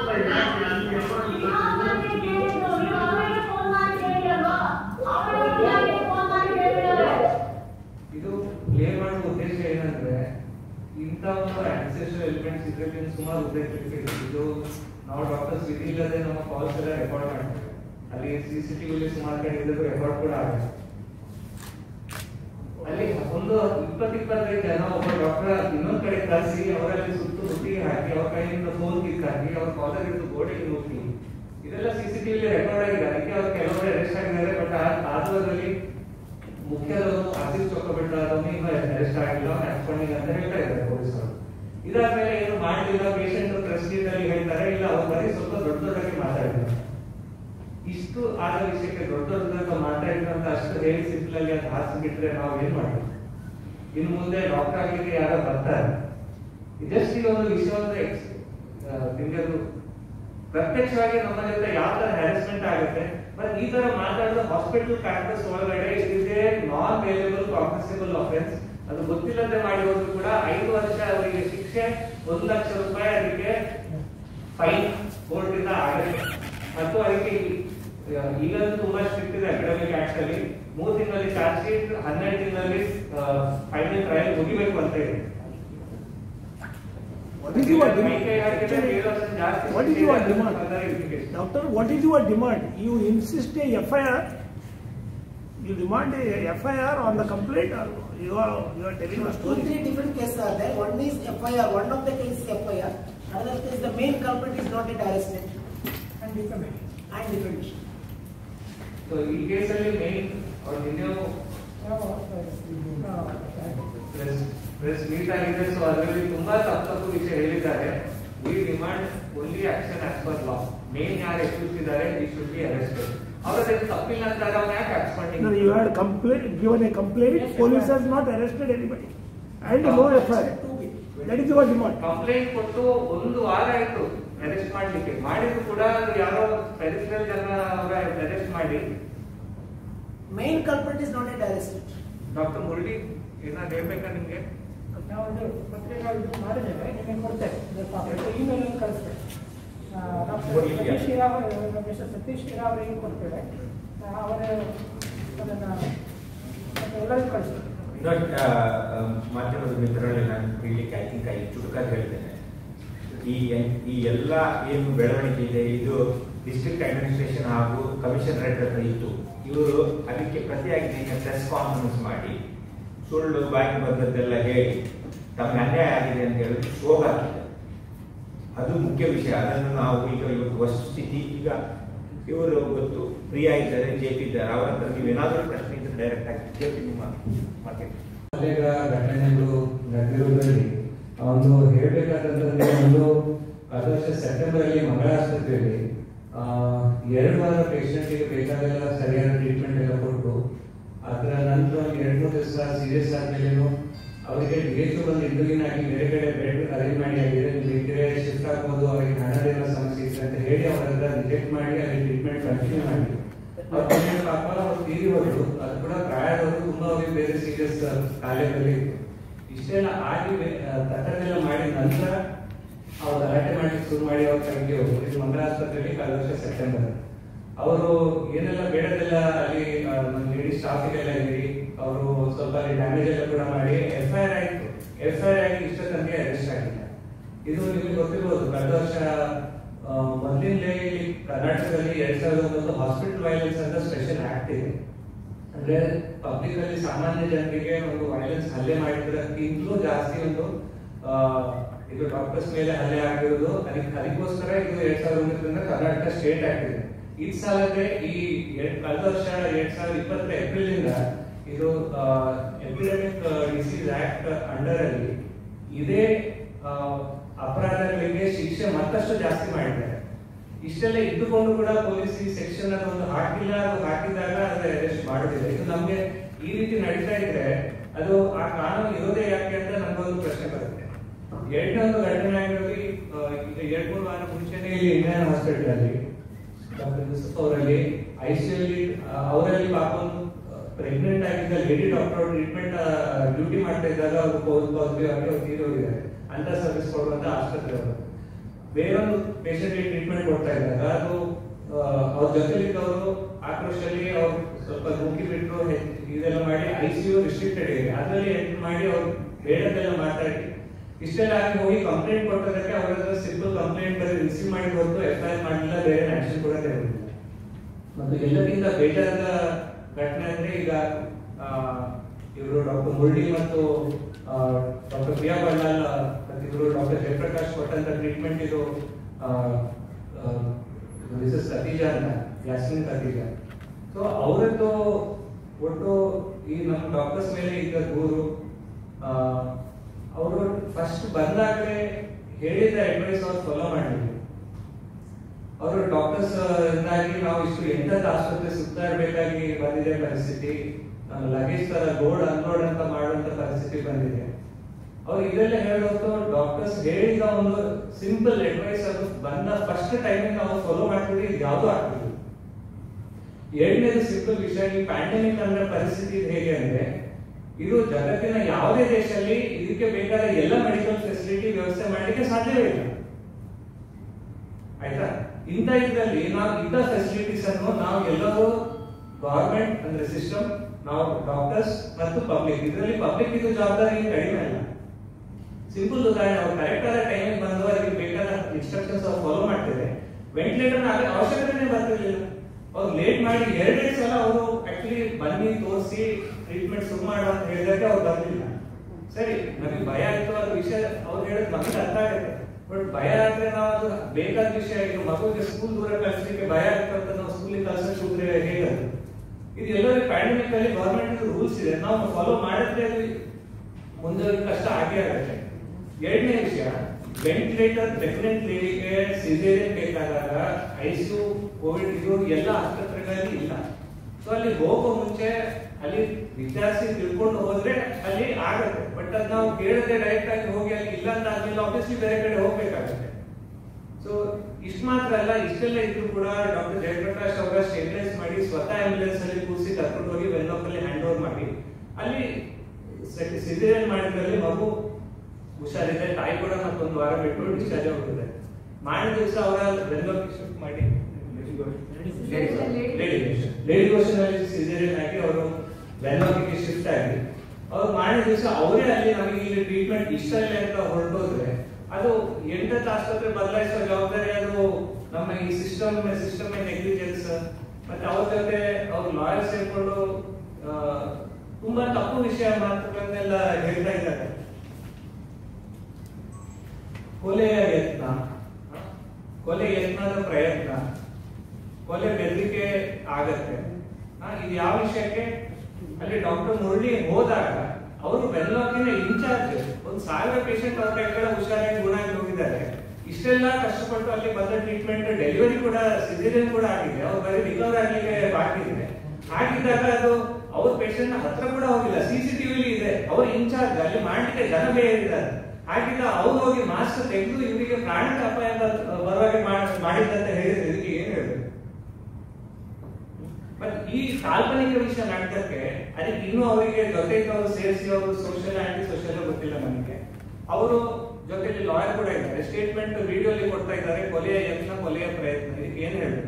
ಫೋನ್ ಮಾಡಿ ಫಾರ್ ಆನ್ಸೆಸ್ಟರ್ ಎಲಿಮೆಂಟ್ಸ್ ಇದರಲ್ಲಿ ಸುಮಾರು ಉದ್ದೇಶಕ್ಕೆ ಇದು ನಾವು ಡಾಕ್ಟರ್ಸ್ ವಿಧಿ ಇಲ್ಲದೆ ನಮ್ಮ ಕಾಲ್ಸ್ ಎಲ್ಲ ರೆಕಾರ್ಡ್ ಮಾಡ್ತೀವಿ ಅಲ್ಲಿ ಸಿ ಸಿ ಟಿವಿಲಿ ಸುಮಾರು ಕಡೆ ಇದ್ದದ್ದು ರೆಕಾರ್ಡ್ ಕೂಡ ಆಗುತ್ತೆ ಅಲ್ಲಿ ಒಂದು ಇಪ್ಪತ್ತು ಇಪ್ಪತ್ತೈದು ಜನ ಒಬ್ಬ ಡಾಕ್ಟರ್ ಇನ್ನೊಂದ್ ಕಡೆ ಕಳಿಸಿ ಅವರಲ್ಲಿ ಸುತ್ತು ಮುತ್ತಿಗೆ ಹಾಕಿ ಅವ್ರ ಕೈಯಿಂದ ಫೋನ್ ಕಿಕ್ ಹಾಕಿ ಅವ್ರ ಕಾಲರ್ ಹಿಡಿದು ಗೋಡೆಗೆ ನುಗ್ಗಿ ಇದೆಲ್ಲ ಸಿಸಿಟಿವಿ ರೆಕಾರ್ಡ್ ಆಗಿದೆ ಅದಕ್ಕೆ ಅವ್ರು ಕೆಲವರು ಅರೆಸ್ಟ್ ಆಗಿದ್ದಾರೆ ಬಟ್ ಆದ್ರಲ್ಲಿ ಮುಖ್ಯದವರು ಆಸಿಫ್ ಚೊಕ್ಕಬಿಟ್ಟ ಅದನ್ನು ಇನ್ನೂ ಅರೆಸ್ಟ್ ಆಗಿಲ್ಲ ಹ್ಯಾಸ್ಕೊಂಡಿಂಗ್ ಅಂತ ಹೇಳ್ತಾ ಇದ್ದಾರೆ ಪೊಲೀಸರು ಇದಾದ್ಮೇಲೆ ಏನು ಮಾಡಲಿಲ್ಲ ಪೇಷಂಟ್ ಪ್ರೆಸ್ ಅಲ್ಲಿ ಹೇಳ್ತಾರೆ ಇಲ್ಲ ಅವ್ರು ಬರೀ ಸ್ವಲ್ಪ ದೊಡ್ಡ ದೊಡ್ಡಕ್ಕೆ ಮಾತಾಡಿದ್ದಾರೆ ಇಷ್ಟು ಆದ ವಿಷಯಕ್ಕೆ ದೊಡ್ಡ ದೊಡ್ಡದಾಗ ಮಾತಾಡಿದಂತ ಅಷ್ಟು ಹೇಳಿ ಸಿಂಪಲ್ ಆಗಿ ಅದು ಹಾಸಿ ಬಿಟ್ರೆ ನಾವು ಏನ್ ಮಾಡ್ತೀವಿ ಇನ್ನು ಮುಂದೆ ಡಾಕ್ಟರ್ ಆಗ್ಲಿಕ್ಕೆ ಯಾರೋ ಬರ್ತಾರೆ ಜಸ್ಟ್ ಈಗ ಒಂದು ವಿಷಯವನ್ನು ಎಕ್ಸ್ ನಿಮ್ಗೆ ಅದು ಪ್ರತ್ಯಕ್ಷವಾಗಿ ನಮ್ಮ ಜೊತೆ ಯಾವ ತರ ಹ್ಯಾರಸ್ಮೆಂಟ್ ಆಗುತ್ತೆ ಬಟ್ ಈ ತರ ಮಾತಾಡೋದು ಹಾಸ್ಪಿಟಲ್ ಕ್ಯಾಂಪಸ್ ಒಳಗಡೆ ಇದೇ ನಾನ್ ವೇಲೇಬಲ್ ಕಾಂಪನ್ಸಿಬಲ್ ಅಫೆನ್ಸ್ ಅದು ಗೊತ್ತಿಲ್ಲದೆ ಮಾಡಿರೋದು ಕೂಡ ಐದು ವರ್ಷ ಅವರಿಗೆ ಶಿಕ್ಷೆ ಒಂದು ಲಕ್ಷ ರೂಪಾಯಿ ಅದಕ್ಕೆ ಫೈನ್ ಕೋರ್ಟ್ ಇಂದ ಆಗುತ್ತೆ ಮತ್ತು ಅದಕ್ಕೆ ಈಗ ತುಂಬಾ ಸ್ಟ್ರಿಕ್ಟ್ ಇದೆ ಅಕಾಡೆಮಿಕ್ ಆಕ್ಟ್ ಅಲ್ಲಿ ಮೂರು ತಿಂಗಳಲ್ಲಿ ಚಾರ್ಜ್ ಶೀಟ್ ಹನ್ನೆರಡು ತಿಂಗಳಲ್ಲಿ ಫೈನಲ್ ಟ್ರಯಲ್ ಮುಗಿಬೇಕು ಅಂತ ಇದೆ What is your ಮೈ ಕೈ ಹಾಕಿದ್ರೆ demand? ಏಳು ವರ್ಷ ಜಾಸ್ತಿ What is ಶಿಕ್ಷೆ your ಇದೆ, demand? further education. Doctor, what is your demand? You insist a FIR, you demand a FIR on the complaint or you are, you are telling a Two, story? three different cases are there. One is FIR, one of the cases is FIR. Another case, the main culprit is not yet arrested. And defamation. And defamation. So, ಈ ಕೇಸಲ್ಲಿ ಮೇನ್ ಅವ್ರು ನಿನ್ನೆ ಪ್ರೆಸ್ ಪ್ರೆಸ್ ಮೀಟ್ ಆಗಿದೆ ಸೊ ಅದರಲ್ಲಿ ತುಂಬಾ ತಪ್ಪು ತಪ್ಪು ವಿಷಯ ಹೇಳಿದ್ದಾರೆ we demand only action as per law main ಯಾರು ಎಕ್ಸ್ಕ್ಯೂಸ್ ಇದ್ದಾರೆ ಈ ಶುಡ್ ಬಿ ಅರೆಸ್ಟೆಡ್ ಅವ್ರದ್ದು ತಪ್ಪಿಲ್ಲ ಅಂದಾಗ ಅವ್ನ ಯಾಕೆ No, absconding you had complaint, given a complaint, police has not arrested anybody. And no FIR. That is your demand. Complaint ಕೊಟ್ಟು ಒಂದು ವಾರ ಆಯ್ತು ಅರೆಸ್ಟ್ ಮಾಡ್ಲಿಕ್ಕೆ ಮಾಡಿದ್ರು ಕೂಡ ಅದು ಯಾರೋ ಪೆರಿಫರಲ್ ಜನ ಅವರ ಅರೆಸ್ಟ್ ಮಾಡಿ Main culprit is not yet arrested. Doctor Murali ಏನಾದ್ರು ಹೇಳ್ಬೇಕಾ ನಿಮ್ಗೆ ನಾವೊಂದು ಪತ್ರಿಕೆಗಳು ಮಾಡಿದ್ದೇವೆ ನಿಮಗೆ ಕೊಡ್ತೇವೆ ಇಮೇಲ್ ಕಳಿಸ್ತೇವೆ ಡಾಕ್ಟರ್ ಸತೀಶ್ ಶಿರಾವ್ ಮಿಸ್ಟರ್ ಸತೀಶ್ ಶಿರಾವ್ ಅವರಿಗೆ ಕೊಡ್ತೇವೆ ಆ, ಅವರು ಅದನ್ನು ಎಲ್ಲರಿಗೂ ಕಳಿಸ್ತೇವೆ ಇನ್ನೊಂದು ಆ, ಆ, ಮಾಧ್ಯಮದ ಮಿತ್ರರಲ್ಲಿ ನಾನು ಹೇಳಲಿಕ್ಕೆ ಐ ಥಿಂಕ್ ಐ ಚುಟುಕಾಗಿ ಹೇಳ್ತೇನೆ ಈ ಎನ್- ಈ ಎಲ್ಲ ಏನು ಬೆಳವಣಿಗೆ ಇದೆ ಇದು ಡಿಸ್ಟ್ರಿಕ್ಟ್ ಅಡ್ಮಿನಿಸ್ಟ್ರೇಷನ್ ಹಾಗೂ ಕಮಿಷನರೇಟ್ ಹತ್ರ ಇತ್ತು ಇವರು ಅದಕ್ಕೆ ಪ್ರತಿಯಾಗಿ ಈಗ ಪ್ರೆಸ್ ಕಾನ್ಫರೆನ್ಸ್ ಮಾಡಿ ಸುಳ್ಳು ಬಾಯಿ ಬಂದದ್ದೆಲ್ಲ ಹೇಳಿ ತಮಗೆ ಅನ್ಯಾಯ ಆಗಿದೆ ಅಂತ ಹೇಳಿ ಶೋಭ ಹಾಕಿದ್ದಾರೆ ಅದು ಮುಖ್ಯ ವಿಷಯ ಅದನ್ನು ನಾವು ಈಗ ಇವತ್ತು ವಸ್ತುಸ್ಥಿತಿ ಈಗ ಇವರು ಗೊತ್ತು ಪ್ರಿಯಾ ಇದ್ದಾರೆ ಜೆ ಪಿ ಇದ್ದಾರೆ ಅವರ ಹತ್ರ ನೀವು ಏನಾದರೂ ಪ್ರಶ್ನೆ ಇದ್ರೆ ಡೈರೆಕ್ಟ್ ಆಗಿ ಕೇಳ್ತೀನಿ ನಿಮ್ಮ ಮಾರ್ಕೆಟ್ ಅನೇಕ ಘಟನೆಗಳು ನಡೆದಿರುವುದರಲ್ಲಿ ಒಂದು ಹೇಳಬೇಕಾದಂತಂದ್ರೆ ಒಂದು ಕಳೆದ ವರ್ಷ ಸೆಪ್ಟೆಂಬರ್ ಅಲ್ಲಿ ಮಂಗಳ ಆಸ್ಪತ್ರೆಯಲ್ಲಿ ಆ, ಎರಡು ವಾರ ಪೇಷಂಟ್ಗೆ ಬೇಕಾದೆಲ್ಲ ಸರಿಯಾದ ಟ್ರೀಟ್ಮೆಂಟ್ ಎಲ್ಲ ಕೊಟ್ಟು ಅದರ ನಂತರ ಒಂದು ಎರಡು ಮೂರು ದಿವಸ ಸೀರಿಯಸ್ ಆದ್ಮೇಲೆ ಅವರಿಗೆ ಡಿಎಚ್ ಬಂದು ಇಂಟರ್ವ್ಯೂನ್ ಹಾಕಿ ಬೇರೆ ಕಡೆ ಬೆಡ್ ಅರೇಂಜ್ ಮಾಡಿ ಆಗಿದೆ ಬೇರೆ ಶಿಫ್ಟ್ ಆಗ್ಬೋದು ಅವರಿಗೆ ಹಣದೆಲ್ಲ ಸಮಸ್ಯೆ ಇದೆ ಅಂತ ಹೇಳಿ ಅವರನ್ನ ರಿಜೆಕ್ಟ್ ಮಾಡಿ ಅಲ್ಲಿ ಟ್ರೀಟ್ಮೆಂಟ್ ಕಂಟಿನ್ಯೂ ಮಾಡಿ ಅವ್ರ ಪೇಷಂಟ್ ಪಾಪ ಅವ್ರು ತೀರಿ ಹೋದ್ರು ಅದು ಕೂಡ ಪ್ರಾಯದವರು ತುಂಬಾ ಅವ್ರಿಗೆ ಬೇರೆ ಸೀರಿಯಸ್ ಕಾಯಿಲೆಗಳಲ್ಲಿ ಇತ್ತು ಇಷ್ಟೆಲ್ಲ ಆಗಿ ಬೆ- ಆ, ತಟ್ಟನೆಲ್ಲ ಮಾಡಿದ ನಂತರ ಅವ್ರು ಗಲಾಟೆ ಮಾಡ್ಲಿಕ್ಕೆ ಶುರು ಮಾಡಿ ಅವ್ರ ಕಡೆಗೆ ಹೋದ್ರು ಇದು ಮಂಗಳ ಆಸ್ಪತ್ರೆಯಲ್ಲಿ ಕಳೆದ ವರ್ಷ ಸೆಪ್ಟೆಂಬರ್ ಅವರು ಏನೆಲ್ಲ ಬೇಡದೆಲ್ಲ ಅಲ್ಲಿ ಆ, ನಮ್ಮ ಲೇಡಿ ಸ್ಟಾಫಿಗೆಲ್ಲ ಇರಿ ಅವರು ಸ್ವಲ್ಪ ಅಲ್ಲಿ ಡ್ಯಾಮೇಜ್ ಎಲ್ಲ ಕೂಡ ಮಾಡಿ ಎಫ್ ಐ ಆರ್ ಆಯ್ತು ಎಫ್ ಐ ಆರ್ ಆಗಿ ಇಷ್ಟ ತನಕ ಅರೆಸ್ಟ್ ಆಗಿಲ್ಲ ಇದು ನಿಮಗೆ ಗೊತ್ತಿರಬಹುದು ಕಳೆದ ವರ್ಷ ಆ, ಮೊದಲಿಂದಲೇ ಇಲ್ಲಿ ಕರ್ನಾಟಕದಲ್ಲಿ ಎರಡ್ ಸಾವಿರದ ಒಂಬತ್ತು ಹಾಸ್ಪಿಟಲ್ ವೈಲೆನ್ಸ್ ಅಂತ ಸ್ಪೆಷಲ್ ಆಕ್ಟ್ ಇದೆ ಅಂದ್ರೆ ಪಬ್ಲಿಕ್ ಅಲ್ಲಿ ಸಾಮಾನ್ಯ ಜನರಿಗೆ ಒಂದು ವೈಲೆನ್ಸ್ ಹಲ್ಲೆ ಮಾಡಿದ್ದಕ್ಕಿಂತಲೂ ಜಾಸ್ತಿ ಒಂದು ಆ, ಇದು ಡಾಕ್ಟರ್ಸ್ ಮೇಲೆ ಹಲ್ಲೆ ಆಗಿರೋದು ಅದಕ್ಕೆ ಅದಕ್ಕೋಸ್ಕರ ಇದು ಎರಡ್ ಸಾವಿರದ ಒಂಬತ್ತರಿಂದ ಕರ್ನಾಟಕ ಸ್ಟೇಟ್ ಆಕ್ಟ್ ಇದೆ ಈ ಸಾಲಕ್ಕೆ ಈ ಎರಡ್- ಕಳೆದ ವರ್ಷ ಎರಡ್ ಸಾವಿರದ ಇಪ್ಪತ್ತರ ಏಪ್ರಿಲ್ ಇಂದ ಇದು ಎಪಿಡೆಮಿಕ್ ಡಿಸೀಸ್ ಆಕ್ಟ್ ಅಂಡರ್ ಅಲ್ಲಿ ಇದೇ ಆ, ಅಪರಾಧಗಳಿಗೆ ಶಿಕ್ಷೆ ಮತ್ತಷ್ಟು ಜಾಸ್ತಿ ಮಾಡಿದ್ದಾರೆ ಇಷ್ಟೆಲ್ಲ ಇದ್ದುಕೊಂಡು ಕೂಡ ಪೊಲೀಸ್ ಈ ಸೆಕ್ಷನ್ ಅನ್ನು ಒಂದು ಹಾಕಿಲ್ಲ ಅದು ಹಾಕಿದಾಗ ಅದು ಅರೆಸ್ಟ್ ಮಾಡುದಿಲ್ಲ ಇದು ನಮ್ಗೆ ಈ ರೀತಿ ನಡೀತಾ ಇದ್ರೆ ಅದು ಆ ಕಾನೂನು ಇರೋದೇ ಯಾಕೆ ಅಂತ ನಮ್ಗೊಂದು ಪ್ರಶ್ನೆ ಬರುತ್ತೆ ಎರಡನೇ ಒಂದು ಘಟನೆ ಆಗಿರೋದು ಈ, ಆ, ಈಗ ಎರಡ್ ಮೂರು ವಾರ ಮುಂಚೆನೆ ಇಲ್ಲಿ ಇಂಡಿಯನ್ ಹಾಸ್ಪಿಟಲ್ ಅಲ್ಲಿ ಡಾಕ್ಟರ್ ಯೂಸುಫ್ ಅವರಲ್ಲಿ ಐಸಿಯಲ್ಲಿ ಅವರಲ್ಲಿ ಪಾಪ ಒಂದು ಪ್ರೆಗ್ನೆಂಟ್ ಆಗಿದ್ದ ಲೇಡಿ ಡಾಕ್ಟರ್ ಟ್ರೀಟ್ಮೆಂಟ್ ಡ್ಯೂಟಿ ಮಾಡ್ತಾ ಇದ್ದಾಗ ಅವರು ಕೋವಿಡ್ ಪಾಸಿಟಿವ್ ಆಗಿ ಅವ್ರು ತೀರೋಗಿದ್ದಾರೆ ಅಂತ ಸರ್ವಿಸ್ ಕೊಡುವಂತ ಆಸ್ಪತ್ರೆ ಅವರು ಬೇರೊಂದು ಪೇಷಂಟ್ ಟ್ರೀಟ್ಮೆಂಟ್ ಕೊಡ್ತಾ ಇದ್ದಾಗ ಅದು ಆ, ಅವ್ರ ಜೊತೆಲಿದ್ದವರು ಆಕ್ರೋಶಲ್ಲಿ ಅವ್ರು ಸ್ವಲ್ಪ ನುಗ್ಗಿ ಬಿಟ್ಟು ಹೆ- ಇದೆಲ್ಲ ಮಾಡಿ ಐಸಿಯು ರಿಸ್ಟ್ರಿಕ್ಟೆಡ್ ಇದೆ ಅದರಲ್ಲಿ ಎಂಟರ್ ಮಾಡಿ ಅವ್ರು ಬೇಡದೆಲ್ಲ ಮಾತಾಡಿ ಇಷ್ಟೆಲ್ಲ ಆಗಿ ಹೋಗಿ ಕಂಪ್ಲೇಂಟ್ ಕೊಟ್ಟದಕ್ಕೆ ಅವ್ರ ಹತ್ರ ಸಿಂಪಲ್ ಕಂಪ್ಲೇಂಟ್ ಬರೀ ರಿಸೀವ್ ಮಾಡಿ ಹೊರತು ಎಫ್ ಐ ಆರ್ ಮಾಡಲಿಲ್ಲ ಬೇರೆ ಆಕ್ಷನ್ ಕೂಡ ತಗೊಂಡಿಲ್ಲ ಮತ್ತು ಎಲ್ಲಕ್ಕಿಂತ ಬೇಟಾದ ಘಟನೆ ಅಂದ್ರೆ ಈಗ ಇವರು ಡಾಕ್ಟರ್ ಮುರಳಿ ಮತ್ತು ಡಾಕ್ಟರ್ ಪ್ರಿಯಾ ಬಳ್ಳಾಲ್ ಮತ್ತು ಇವರು ಡಾಕ್ಟರ್ ಜಯಪ್ರಕಾಶ್ ಕೊಟ್ಟಂತ ಟ್ರೀಟ್ಮೆಂಟ್ ಇದು ಮಿಸಸ್ ಸತೀಜಾ ಅಂತ ಯಾಸ್ಮಿನ್ ಸತೀಜಾ ಸೊ ಅವರದ್ದು ಒಟ್ಟು ಈ ನಮ್ಮ ಡಾಕ್ಟರ್ಸ್ ಮೇಲೆ ಇದ್ದ ದೂರು ಅವರು ಫಸ್ಟ್ ಬಂದಾಗಲೇ ಹೇಳಿದ ಅಡ್ವೈಸ್ ಅವ್ರು ಫಾಲೋ ಮಾಡಲಿಲ್ಲ ಅವರು ಡಾಕ್ಟರ್ಸ್ ಇಂದಾಗಿ ನಾವು ಇಷ್ಟು ಎಂಟತ್ತು ಆಸ್ಪತ್ರೆ ಸುತ್ತಾ ಇರಬೇಕಾಗಿ ಬಂದಿದೆ ಪರಿಸ್ಥಿತಿ ಲಗೇಜ್ ತರ ಲೋಡ್ ಅನ್ಲೋಡ್ ಅಂತ ಮಾಡುವಂತ ಪರಿಸ್ಥಿತಿ ಬಂದಿದೆ ಅವ್ರು ಇದೆಲ್ಲ ಹೇಳೋದು ಡಾಕ್ಟರ್ಸ್ ಹೇಳಿದ ಒಂದು ಸಿಂಪಲ್ ಅಡ್ವೈಸ್ ಅದು ಬಂದ ಫಸ್ಟ್ ಟೈಮಿಂಗ್ ನಾವು ಫಾಲೋ ಮಾಡ್ತೀವಿ ಇದು ಯಾವುದು ಆಗ್ತಿಲ್ಲ ಎರಡನೇದು ಸಿಂಪಲ್ ವಿಷಯ ಈ ಪ್ಯಾಂಡಮಿಕ್ ಅಂದ್ರೆ ಪರಿಸ್ಥಿತಿ ಹೇಗೆ ಅಂದ್ರೆ ಇದು ಜಗತ್ತಿನ ಯಾವುದೇ ದೇಶದಲ್ಲಿ ಇದಕ್ಕೆ ಬೇಕಾದ ಎಲ್ಲ ಮೆಡಿಕಲ್ ಫೆಸಿಲಿಟಿ ವ್ಯವಸ್ಥೆ ಮಾಡಲಿಕ್ಕೆ ಸಾಧ್ಯವೇ ಇಲ್ಲ ಆಯ್ತಾ ಇಂಥ ಇದರಲ್ಲಿ ನಾವು ಇಂಥ ಫೆಸಿಲಿಟೀಸ್ ಅನ್ನು ನಾವು ಎಲ್ಲರೂ ಗವರ್ಮೆಂಟ್ ಅಂದ್ರೆ ಸಿಸ್ಟಮ್ ನಾವು ಡಾಕ್ಟರ್ಸ್ ಮತ್ತು ಪಬ್ಲಿಕ್ ಇದರಲ್ಲಿ ಪಬ್ಲಿಕ್ ಇದು ಜವಾಬ್ದಾರಿ ಏನು ಕಡಿಮೆ ಅಲ್ಲ ಸಿಂಪಲ್ ಉದಾಹರಣೆ ಅವ್ರು ಕರೆಕ್ಟ್ ಆದ ಟೈಮಿಗೆ ಬಂದು ಅದಕ್ಕೆ ಬೇಕಾದ ಇನ್ಸ್ಟ್ರಕ್ಷನ್ಸ್ ಅವ್ರು ಫಾಲೋ ಮಾಡ್ತಿದ್ದಾರೆ ವೆಂಟಿಲೇಟರ್ ಅವಶ್ಯಕತೆನೇ ಬರ್ತಿರ್ಲಿಲ್ಲ ಅವ್ರು ಲೇಟ್ ಮಾಡಿ ಎರಡನೇ ಸಲ ಅವರು ಆಕ್ಚುಲಿ ಬನ್ನಿ ತೋರಿಸಿ ಟ್ರೀಟ್ಮೆಂಟ್ ಶುರು ಮಾಡು ಅಂತ ಹೇಳಿದಕ್ಕೆ ಅವ್ರು ಬರ್ಲಿಲ್ಲ ಸರಿ ನಮಗೆ ಭಯ ಆಯ್ತು ಅದು ವಿಷಯ ಅವ್ರು ಹೇಳಿದ್ ನಮಗೆ ಅರ್ಥ ಆಗುತ್ತೆ ಬಟ್ ಭಯ ಆದ್ರೆ ನಾವು ಅದು ಬೇಕಾದ ವಿಷಯ ಈಗ ಮಗುವಿಗೆ ಸ್ಕೂಲ್ ದೂರ ಕಳಿಸ್ಲಿಕ್ಕೆ ಭಯ ಆಗುತ್ತೆ ಅಂತ ನಾವು ಸ್ಕೂಲಿಗೆ ಕಳ್ಸಕ್ಕೆ ಹೋದ್ರೆ ಹೇಗೆ ಅದು? ಇದು ಎಲ್ಲರಿಗೂ ಪ್ಯಾಂಡಮಿಕ್ ಅಲ್ಲಿ ಗವರ್ಮೆಂಟ್ ರೂಲ್ಸ್ ಇದೆ ನಾವು ಫಾಲೋ ಮಾಡಿದ್ರೆ ಅದು ಮುಂದೆ ಕಷ್ಟ ಆಗೇ ಆಗುತ್ತೆ ಎರಡನೇ ವಿಷಯ ವೆಂಟಿಲೇಟರ್ ಪ್ರೆಗ್ನೆಂಟ್ ಲೇಡಿಗೆ ಸಿಸೇರಿಯನ್ ಬೇಕಾದಾಗ ಐಸಿಯು ಕೋವಿಡ್ ಇದು ಎಲ್ಲ ಆಸ್ಪತ್ರೆಗಳಲ್ಲಿ ಇಲ್ಲ ಸೊ ಅಲ್ಲಿ ಹೋಗೋ ಮುಂಚೆ ಅಲ್ಲಿ ವಿಚಾರಿಸಿ ತಿಳ್ಕೊಂಡು ಹೋದ್ರೆ ಅಲ್ಲಿ ಆಗತ್ತೆ ಬಟ್ ಅದ್ ನಾವು ಕೇಳದೆ ಡೈರೆಕ್ಟ್ ಆಗಿ ಹೋಗಿ ಅಲ್ಲಿ ಇಲ್ಲ ಅಂತ ಆದ್ಮೇಲೆ ಆಬ್ವಿಯಸ್ಲಿ ಬೇರೆ ಕಡೆ ಹೋಗ್ಬೇಕಾಗುತ್ತೆ ಸೊ ಇಷ್ಟು ಮಾತ್ರ ಅಲ್ಲ ಇಷ್ಟೆಲ್ಲ ಇದ್ರು ಕೂಡ ಡಾಕ್ಟರ್ ಜಯಪ್ರಕಾಶ್ ಅವರ ಸ್ಟೆಬಿಲೈಸ್ ಮಾಡಿ ಸ್ವತಃ ಆಂಬುಲೆನ್ಸ್ ಅಲ್ಲಿ ಕೂರಿಸಿ ಕರ್ಕೊಂಡು ಹೋಗಿ ವೆನ್ಲಾಕ್ ಅಲ್ಲಿ ಹ್ಯಾಂಡ್ ಓವರ್ ಮಾಡಿ ಅಲ್ಲಿ ಸಿಸೇರಿಯನ್ ಮಾಡಿದ್ರಲ್ಲಿ ಮಗು ಹುಷಾರಿದೆ ತಾಯಿ ಕೂಡ ಮತ್ತೊಂದು ವಾರ ಬಿಟ್ಟು ಡಿಸ್ಚಾರ್ಜ್ ಆಗ್ಬಿಟ್ಟಿದೆ ಮಾಡಿದ ದಿವಸ ಅವರ ವೆನ್ಲಾಕ್ ಶಿಫ್ಟ್ ಮಾಡಿ ಲೇಡಿ ವರ್ಷನ್ ಅಲ್ಲಿ ಸಿಸೇರಿಯನ್ ಆಗಿ ಅವರು ವೆನ್ಲಾಕಿಗೆ ಶಿಫ್ಟ್ ಆಗಿ ಅವ್ರು ಮಾಡಿದ ದಿವಸ ಅವರೇ ಅಲ್ಲಿ ನಮಗೆ ಇಲ್ಲಿ ಟ್ರೀಟ್ಮೆಂಟ್ ಇಷ್ಟ ಇಲ್ಲ ಅಂತ ಹೊರಟೋದ್ರೆ ಅದು ಎಂಟತ್ತು ಆಸ್ಪತ್ರೆ ಬದಲಾಯಿಸುವ ಜವಾಬ್ದಾರಿ ಅದು ನಮ್ಮ ಈ ಸಿಸ್ಟಮ್ ಸಿಸ್ಟಮ್ ನೆಗ್ಲಿಜೆನ್ಸ್ ಮತ್ತೆ ಅವ್ರ ಜೊತೆ ಅವ್ರ ಲಾಯರ್ ಸೇರ್ಕೊಂಡು ಆ, ತುಂಬಾ ತಪ್ಪು ವಿಷಯ ಮಾತುಗಳನ್ನೆಲ್ಲ ಹೇಳ್ತಾ ಇದ್ದಾರೆ ಕೊಲೆಯ ಯತ್ನ ಕೊಲೆ ಯತ್ನದ ಪ್ರಯತ್ನ ಕೊಲೆ ಬೆದರಿಕೆ ಆಗತ್ತೆ ಆ, ಇದು ಯಾವ ವಿಷಯಕ್ಕೆ ಅಲ್ಲಿ ಡಾಕ್ಟರ್ ಮುರಳಿ ಹೋದಾಗ ಅವರು ವೆನ್ಲಾಕಿನ ಇನ್ಚಾರ್ಜ್ ಒಂದು ಸಾವಿರ ಪೇಷಂಟ್ ಅವ್ರ ಕೈಗಳ ಹುಷಾರಾಗಿ ಗುಣಾಗಿ ಹೋಗಿದ್ದಾರೆ ಇಷ್ಟೆಲ್ಲ ಕಷ್ಟಪಟ್ಟು ಅಲ್ಲಿ ಬಂದ ಟ್ರೀಟ್ಮೆಂಟ್ ಡೆಲಿವರಿ ಕೂಡ ಸಿಸೇರಿಯನ್ ಕೂಡ ಆಗಿದೆ ಅವ್ರು ಬರೀ ರಿಕವರ್ ಆಗ್ಲಿಕ್ಕೆ ಬಾಕಿ ಇದೆ ಹಾಗಿದ್ದಾಗ ಅದು ಅವ್ರ ಪೇಷಂಟ್ ಹತ್ರ ಕೂಡ ಹೋಗಿಲ್ಲ ಸಿಸಿಟಿವಿ ಇದೆ ಅವ್ರ ಇನ್ಚಾರ್ಜ್ ಅಲ್ಲಿ ಮಾಡ್ಲಿಕ್ಕೆ ಜನ ಬೇರೆ ಹಾಗಿದ್ದ ಅವ್ರು ಹೋಗಿ ಮಾಸ್ಕ್ ತೆಗೆದು ಇವರಿಗೆ ಪ್ರಾಣಕ್ಕೆ ಅಪಾಯ ಬರುವಾಗ ಮಾಡಿದ್ದಂತ ಹೇಳಿದ್ರೆ ಇದಕ್ಕೆ ಏನ್ ಹೇಳ್ಬೇಕು ಬಟ್ ಈ ಕಾಲ್ಪನಿಕ ವಿಷಯ ನಾಟಕಕ್ಕೆ ಅದಕ್ಕೆ ಇನ್ನೂ ಅವರಿಗೆ ಜೊತೆ ಇದ್ದವರು ಸೇರಿಸಿ ಅವರು ಸೋಷಿಯಲ್ ಆಂಟಿ ಸೋಷಿಯಲ್ ಗೊತ್ತಿಲ್ಲ ನನಗೆ ಅವರು ಜೊತೆಲಿ ಲಾಯರ್ ಕೂಡ ಇದ್ದಾರೆ ಸ್ಟೇಟ್ಮೆಂಟ್ ವಿಡಿಯೋಲಿ ಕೊಡ್ತಾ ಇದ್ದಾರೆ ಕೊಲೆಯ ಯತ್ನ ಕೊಲೆಯ ಪ್ರಯತ್ನ ಇದಕ್ಕೆ ಏನ್ ಹೇಳ್ಬೇಕು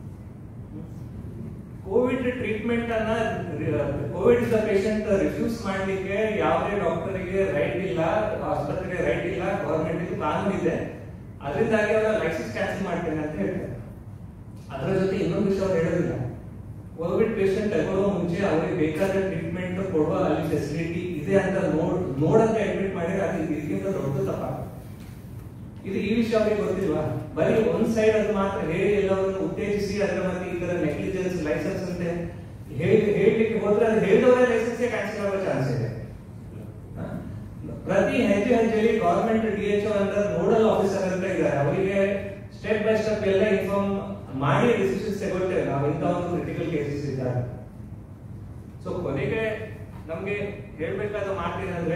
ಕೋವಿಡ್ ಟ್ರೀಟ್ಮೆಂಟ್ ಅನ್ನ ಕೋವಿಡ್ ಪೇಷಂಟ್ ರಿಫ್ಯೂಸ್ ಮಾಡ್ಲಿಕ್ಕೆ ಯಾವುದೇ ಡಾಕ್ಟರ್ಗೆ ರೈಟ್ ಇಲ್ಲ ಆಸ್ಪತ್ರೆಗೆ ರೈಟ್ ಇಲ್ಲ ಗವರ್ಮೆಂಟ್ ಇದು ಕಾನೂನು ಇದೆ ಅದರಿಂದಾಗಿ ಅವರ ಲೈಸೆನ್ಸ್ ಕ್ಯಾನ್ಸಲ್ ಮಾಡ್ತೇನೆ ಅಂತ ಹೇಳ್ತಾರೆ ಅದರ ಜೊತೆ ಇನ್ನೊಂದು ವಿಷಯ ಅವ್ರು ಹೇಳೋದಿಲ್ಲ ಕೋವಿಡ್ ಪೇಷಂಟ್ ತಗೊಳ್ಳೋ ಮುಂಚೆ ಅವ್ರಿಗೆ ಬೇಕಾದ ಟ್ರೀಟ್ಮೆಂಟ್ ಕೊಡುವ ಅಲ್ಲಿ ಫೆಸಿಲಿಟಿ ಇದೆ ಅಂತ ನೋಡ್ ನೋಡಂತ ಅಡ್ಮಿಟ್ ಮಾಡಿದ್ರೆ ಅದು ಇದಕ್ಕಿಂತ ದೊಡ್ಡ ತಪ್ಪ ಇದು ಈ ವಿಷಯ ಅವ್ರಿಗೆ ಗೊತ್ತಿಲ್ವಾ ಬರೀ ಒಂದ್ ಸೈಡ್ ಅದು ಮಾತ್ರ ಹೇಳಿ ಎಲ್ಲವನ್ನು ಉತ್ತೇಜಿಸಿ ಅದರ ಮತ್ತೆ ಈ ತರ ನೆಗ್ಲಿಜೆನ್ಸ್ ಲೈಸೆನ್ಸ್ ಅಂತೆ ಹೇಳಿ ಹೇಳಲಿಕ್ಕೆ ಹೋದ್ರೆ ಅದು ಹೇಳಿದವರೇ ಲೈಸೆನ್ಸ್ ಕ್ಯಾನ್ಸಲ್ ಆಗೋ ಚಾನ್ಸ್ ಇದೆ ಹ? ಪ್ರತಿ ಹೆಜ್ಜೆ ಹೆಜ್ಜೆಯಲ್ಲಿ ಗವರ್ಮೆಂಟ್ ಡಿ ಎಚ್ ಅಂತ ನೋಡಲ್ ಆಫೀಸರ್ ಅಂತ ಇದ್ದಾರೆ ಅವರಿಗೆ ಸ್ಟೆಪ್ ಬೈ ಸ್ಟೆಪ್ ಎಲ್ಲ ಇನ್ಫಾರ್ಮ್ ಮಾಡಿ ಡಿಸಿಷನ್ಸ್ ತಗೊಳ್ತೇವೆ ನಾವು ಇಂಥ ಒಂದು ಕ್ರಿಟಿಕಲ್ ಕೇಸಸ್ ಇದ್ದಾಗ ಸೊ ಕೊನೆಗೆ ನಮ್ಗೆ ಹೇಳ್ಬೇಕಾದ ಮಾತೇನಂದ್ರೆ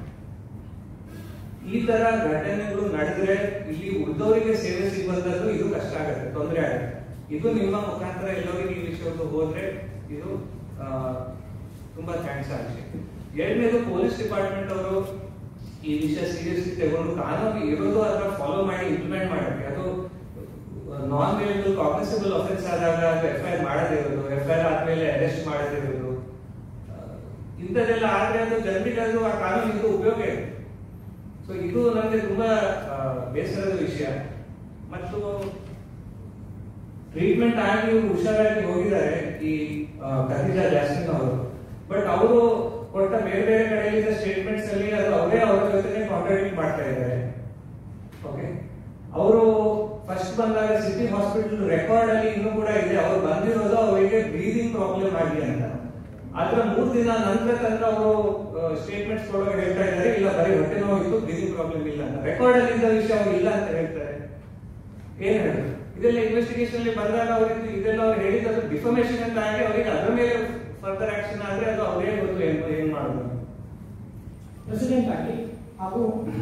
ಈ ತರ ಘಟನೆಗಳು ನಡೆದ್ರೆ ಇಲ್ಲಿ ಉಳಿದವರಿಗೆ ಸೇವೆ ಸಿಗುವಂತದ್ದು ಇದು ಕಷ್ಟ ಆಗುತ್ತೆ ತೊಂದರೆ ಆಗುತ್ತೆ ಇದು ನಿಮ್ಮ ಮುಖಾಂತರ ಎಲ್ಲರಿಗೆ ಈ ವಿಷಯದ್ದು ಹೋದ್ರೆ ಇದು ಆ, ತುಂಬಾ ಥ್ಯಾಂಕ್ಸ್ ಆ ವಿಷಯ ಎರಡನೇದು ಪೊಲೀಸ್ ಡಿಪಾರ್ಟ್ಮೆಂಟ್ ಅವರು ಈ ವಿಷಯ ಸೀರಿಯಸ್ಲಿ ತಗೊಂಡು ಕಾನೂನು ಇರೋದು ಅದನ್ನ ಫಾಲೋ ಮಾಡಿ ಇಂಪ್ಲಿಮೆಂಟ್ ಮಾಡಕ್ಕೆ ಅದು ನಾನ್ ವೇರಿಯಬಲ್ ಕಾಗ್ನಿಸಿಬಲ್ ಅಫೆನ್ಸ್ ಆದಾಗ ಅದು ಎಫ್ ಐ ಆರ್ ಮಾಡದೇ ಇರೋದು ಎಫ್ ಐ ಆರ್ ಆದ್ಮೇಲೆ ಅರೆಸ್ಟ್ ಮಾಡದೇ ಇರೋದು ಆ, ಇಂಥದ್ದೆಲ್ಲ ಆದ್ರೆ ಅದು ಜನರಿಗೆ ಅದು ಆ ಕಾನೂನಿಂದ ಉಪಯೋಗ ಇದೆ ಸೊ ಇದು ನನಗೆ ತುಂಬಾ ಆ, ಬೇಸರದ ವಿಷಯ ಮತ್ತು ಟ್ರೀಟ್ಮೆಂಟ್ ಆಗಿ ಇವ್ರು ಹುಷಾರಾಗಿ ಹೋಗಿದ್ದಾರೆ ಈ ಆ, ಖದೀಜಾ ಜಾಸ್ಮಿನ್ ಅವರು ಬಟ್ ಅವರು ಕೊಟ್ಟ ಬೇರೆ ಬೇರೆ ಕಡೆಯಿಂದ ಸ್ಟೇಟ್ಮೆಂಟ್ಸ್ ಅಲ್ಲಿ ಅದು ಅವರೇ ಅವರ ಜೊತೆ ಕಾಂಟ್ರಾಡಿಕ್ಟ್ ಮಾಡ್ತಾ ಇದ್ದಾರೆ ಓಕೆ ಅವರು ಫಸ್ಟ್ ಬಂದಾಗ ಸಿಟಿ ಹಾಸ್ಪಿಟಲ್ ರೆಕಾರ್ಡ್ ಅಲ್ಲಿ ಇನ್ನೂ ಕೂಡ ಇದೆ ಅವ್ರು ಬಂದಿರೋದು ಅವರಿಗೆ ಬ್ರೀದಿಂಗ್ ಪ್ರಾಬ್ಲಮ್ ಆಗಿದೆ ಅಂತ ಆದ್ರೆ ಮೂರ್ ದಿನ ನಂತರ ತಂದ್ರೆ ಅವರು ಸ್ಟೇಟ್ಮೆಂಟ್ಸ್ ಕೊಡುವಾಗ ಹೇಳ್ತಾ ಇದ್ದಾರೆ ಇಲ್ಲ ಬರೀ ಹೊಟ್ಟೆ ನೋವು ಇತ್ತು ಬ್ರೀದಿಂಗ್ ಪ್ರಾಬ್ಲಮ್ ಇಲ್ಲ ಅಂತ ರೆಕಾರ್ಡ್ ಅಲ್ಲಿ ಇದ್ದ ವಿಷಯ ಅವ್ರು ಇಲ್ಲ ಅಂತ ಹೇಳ್ತಾರೆ ಏನ್ ಹೇಳುದು ಇದೆಲ್ಲ ಇನ್ವೆಸ್ಟಿಗೇಷನ್ ಅಲ್ಲಿ ಬಂದಾಗ ಅವರಿಗೆ ಇದೆಲ್ಲ ಅವ್ರು ಹೇಳಿದ್ದು ಡಿಫರ್ಮೇಶನ್ ಅಂತ ಆಗಿ ಅವರಿಗೆ ಅದರ ಮೇಲೆ ಫರ್ದರ್ ಆಕ್ಷನ್ ಆದ್ರೆ ಅದು ಅವರೇ ಗೊತ್ತು ಏನ್ ಏನ್ ಮಾಡೋದು ಪ್ರೆಸಿಡೆಂಟ್ ಆಗಿ ಹಾಗೂ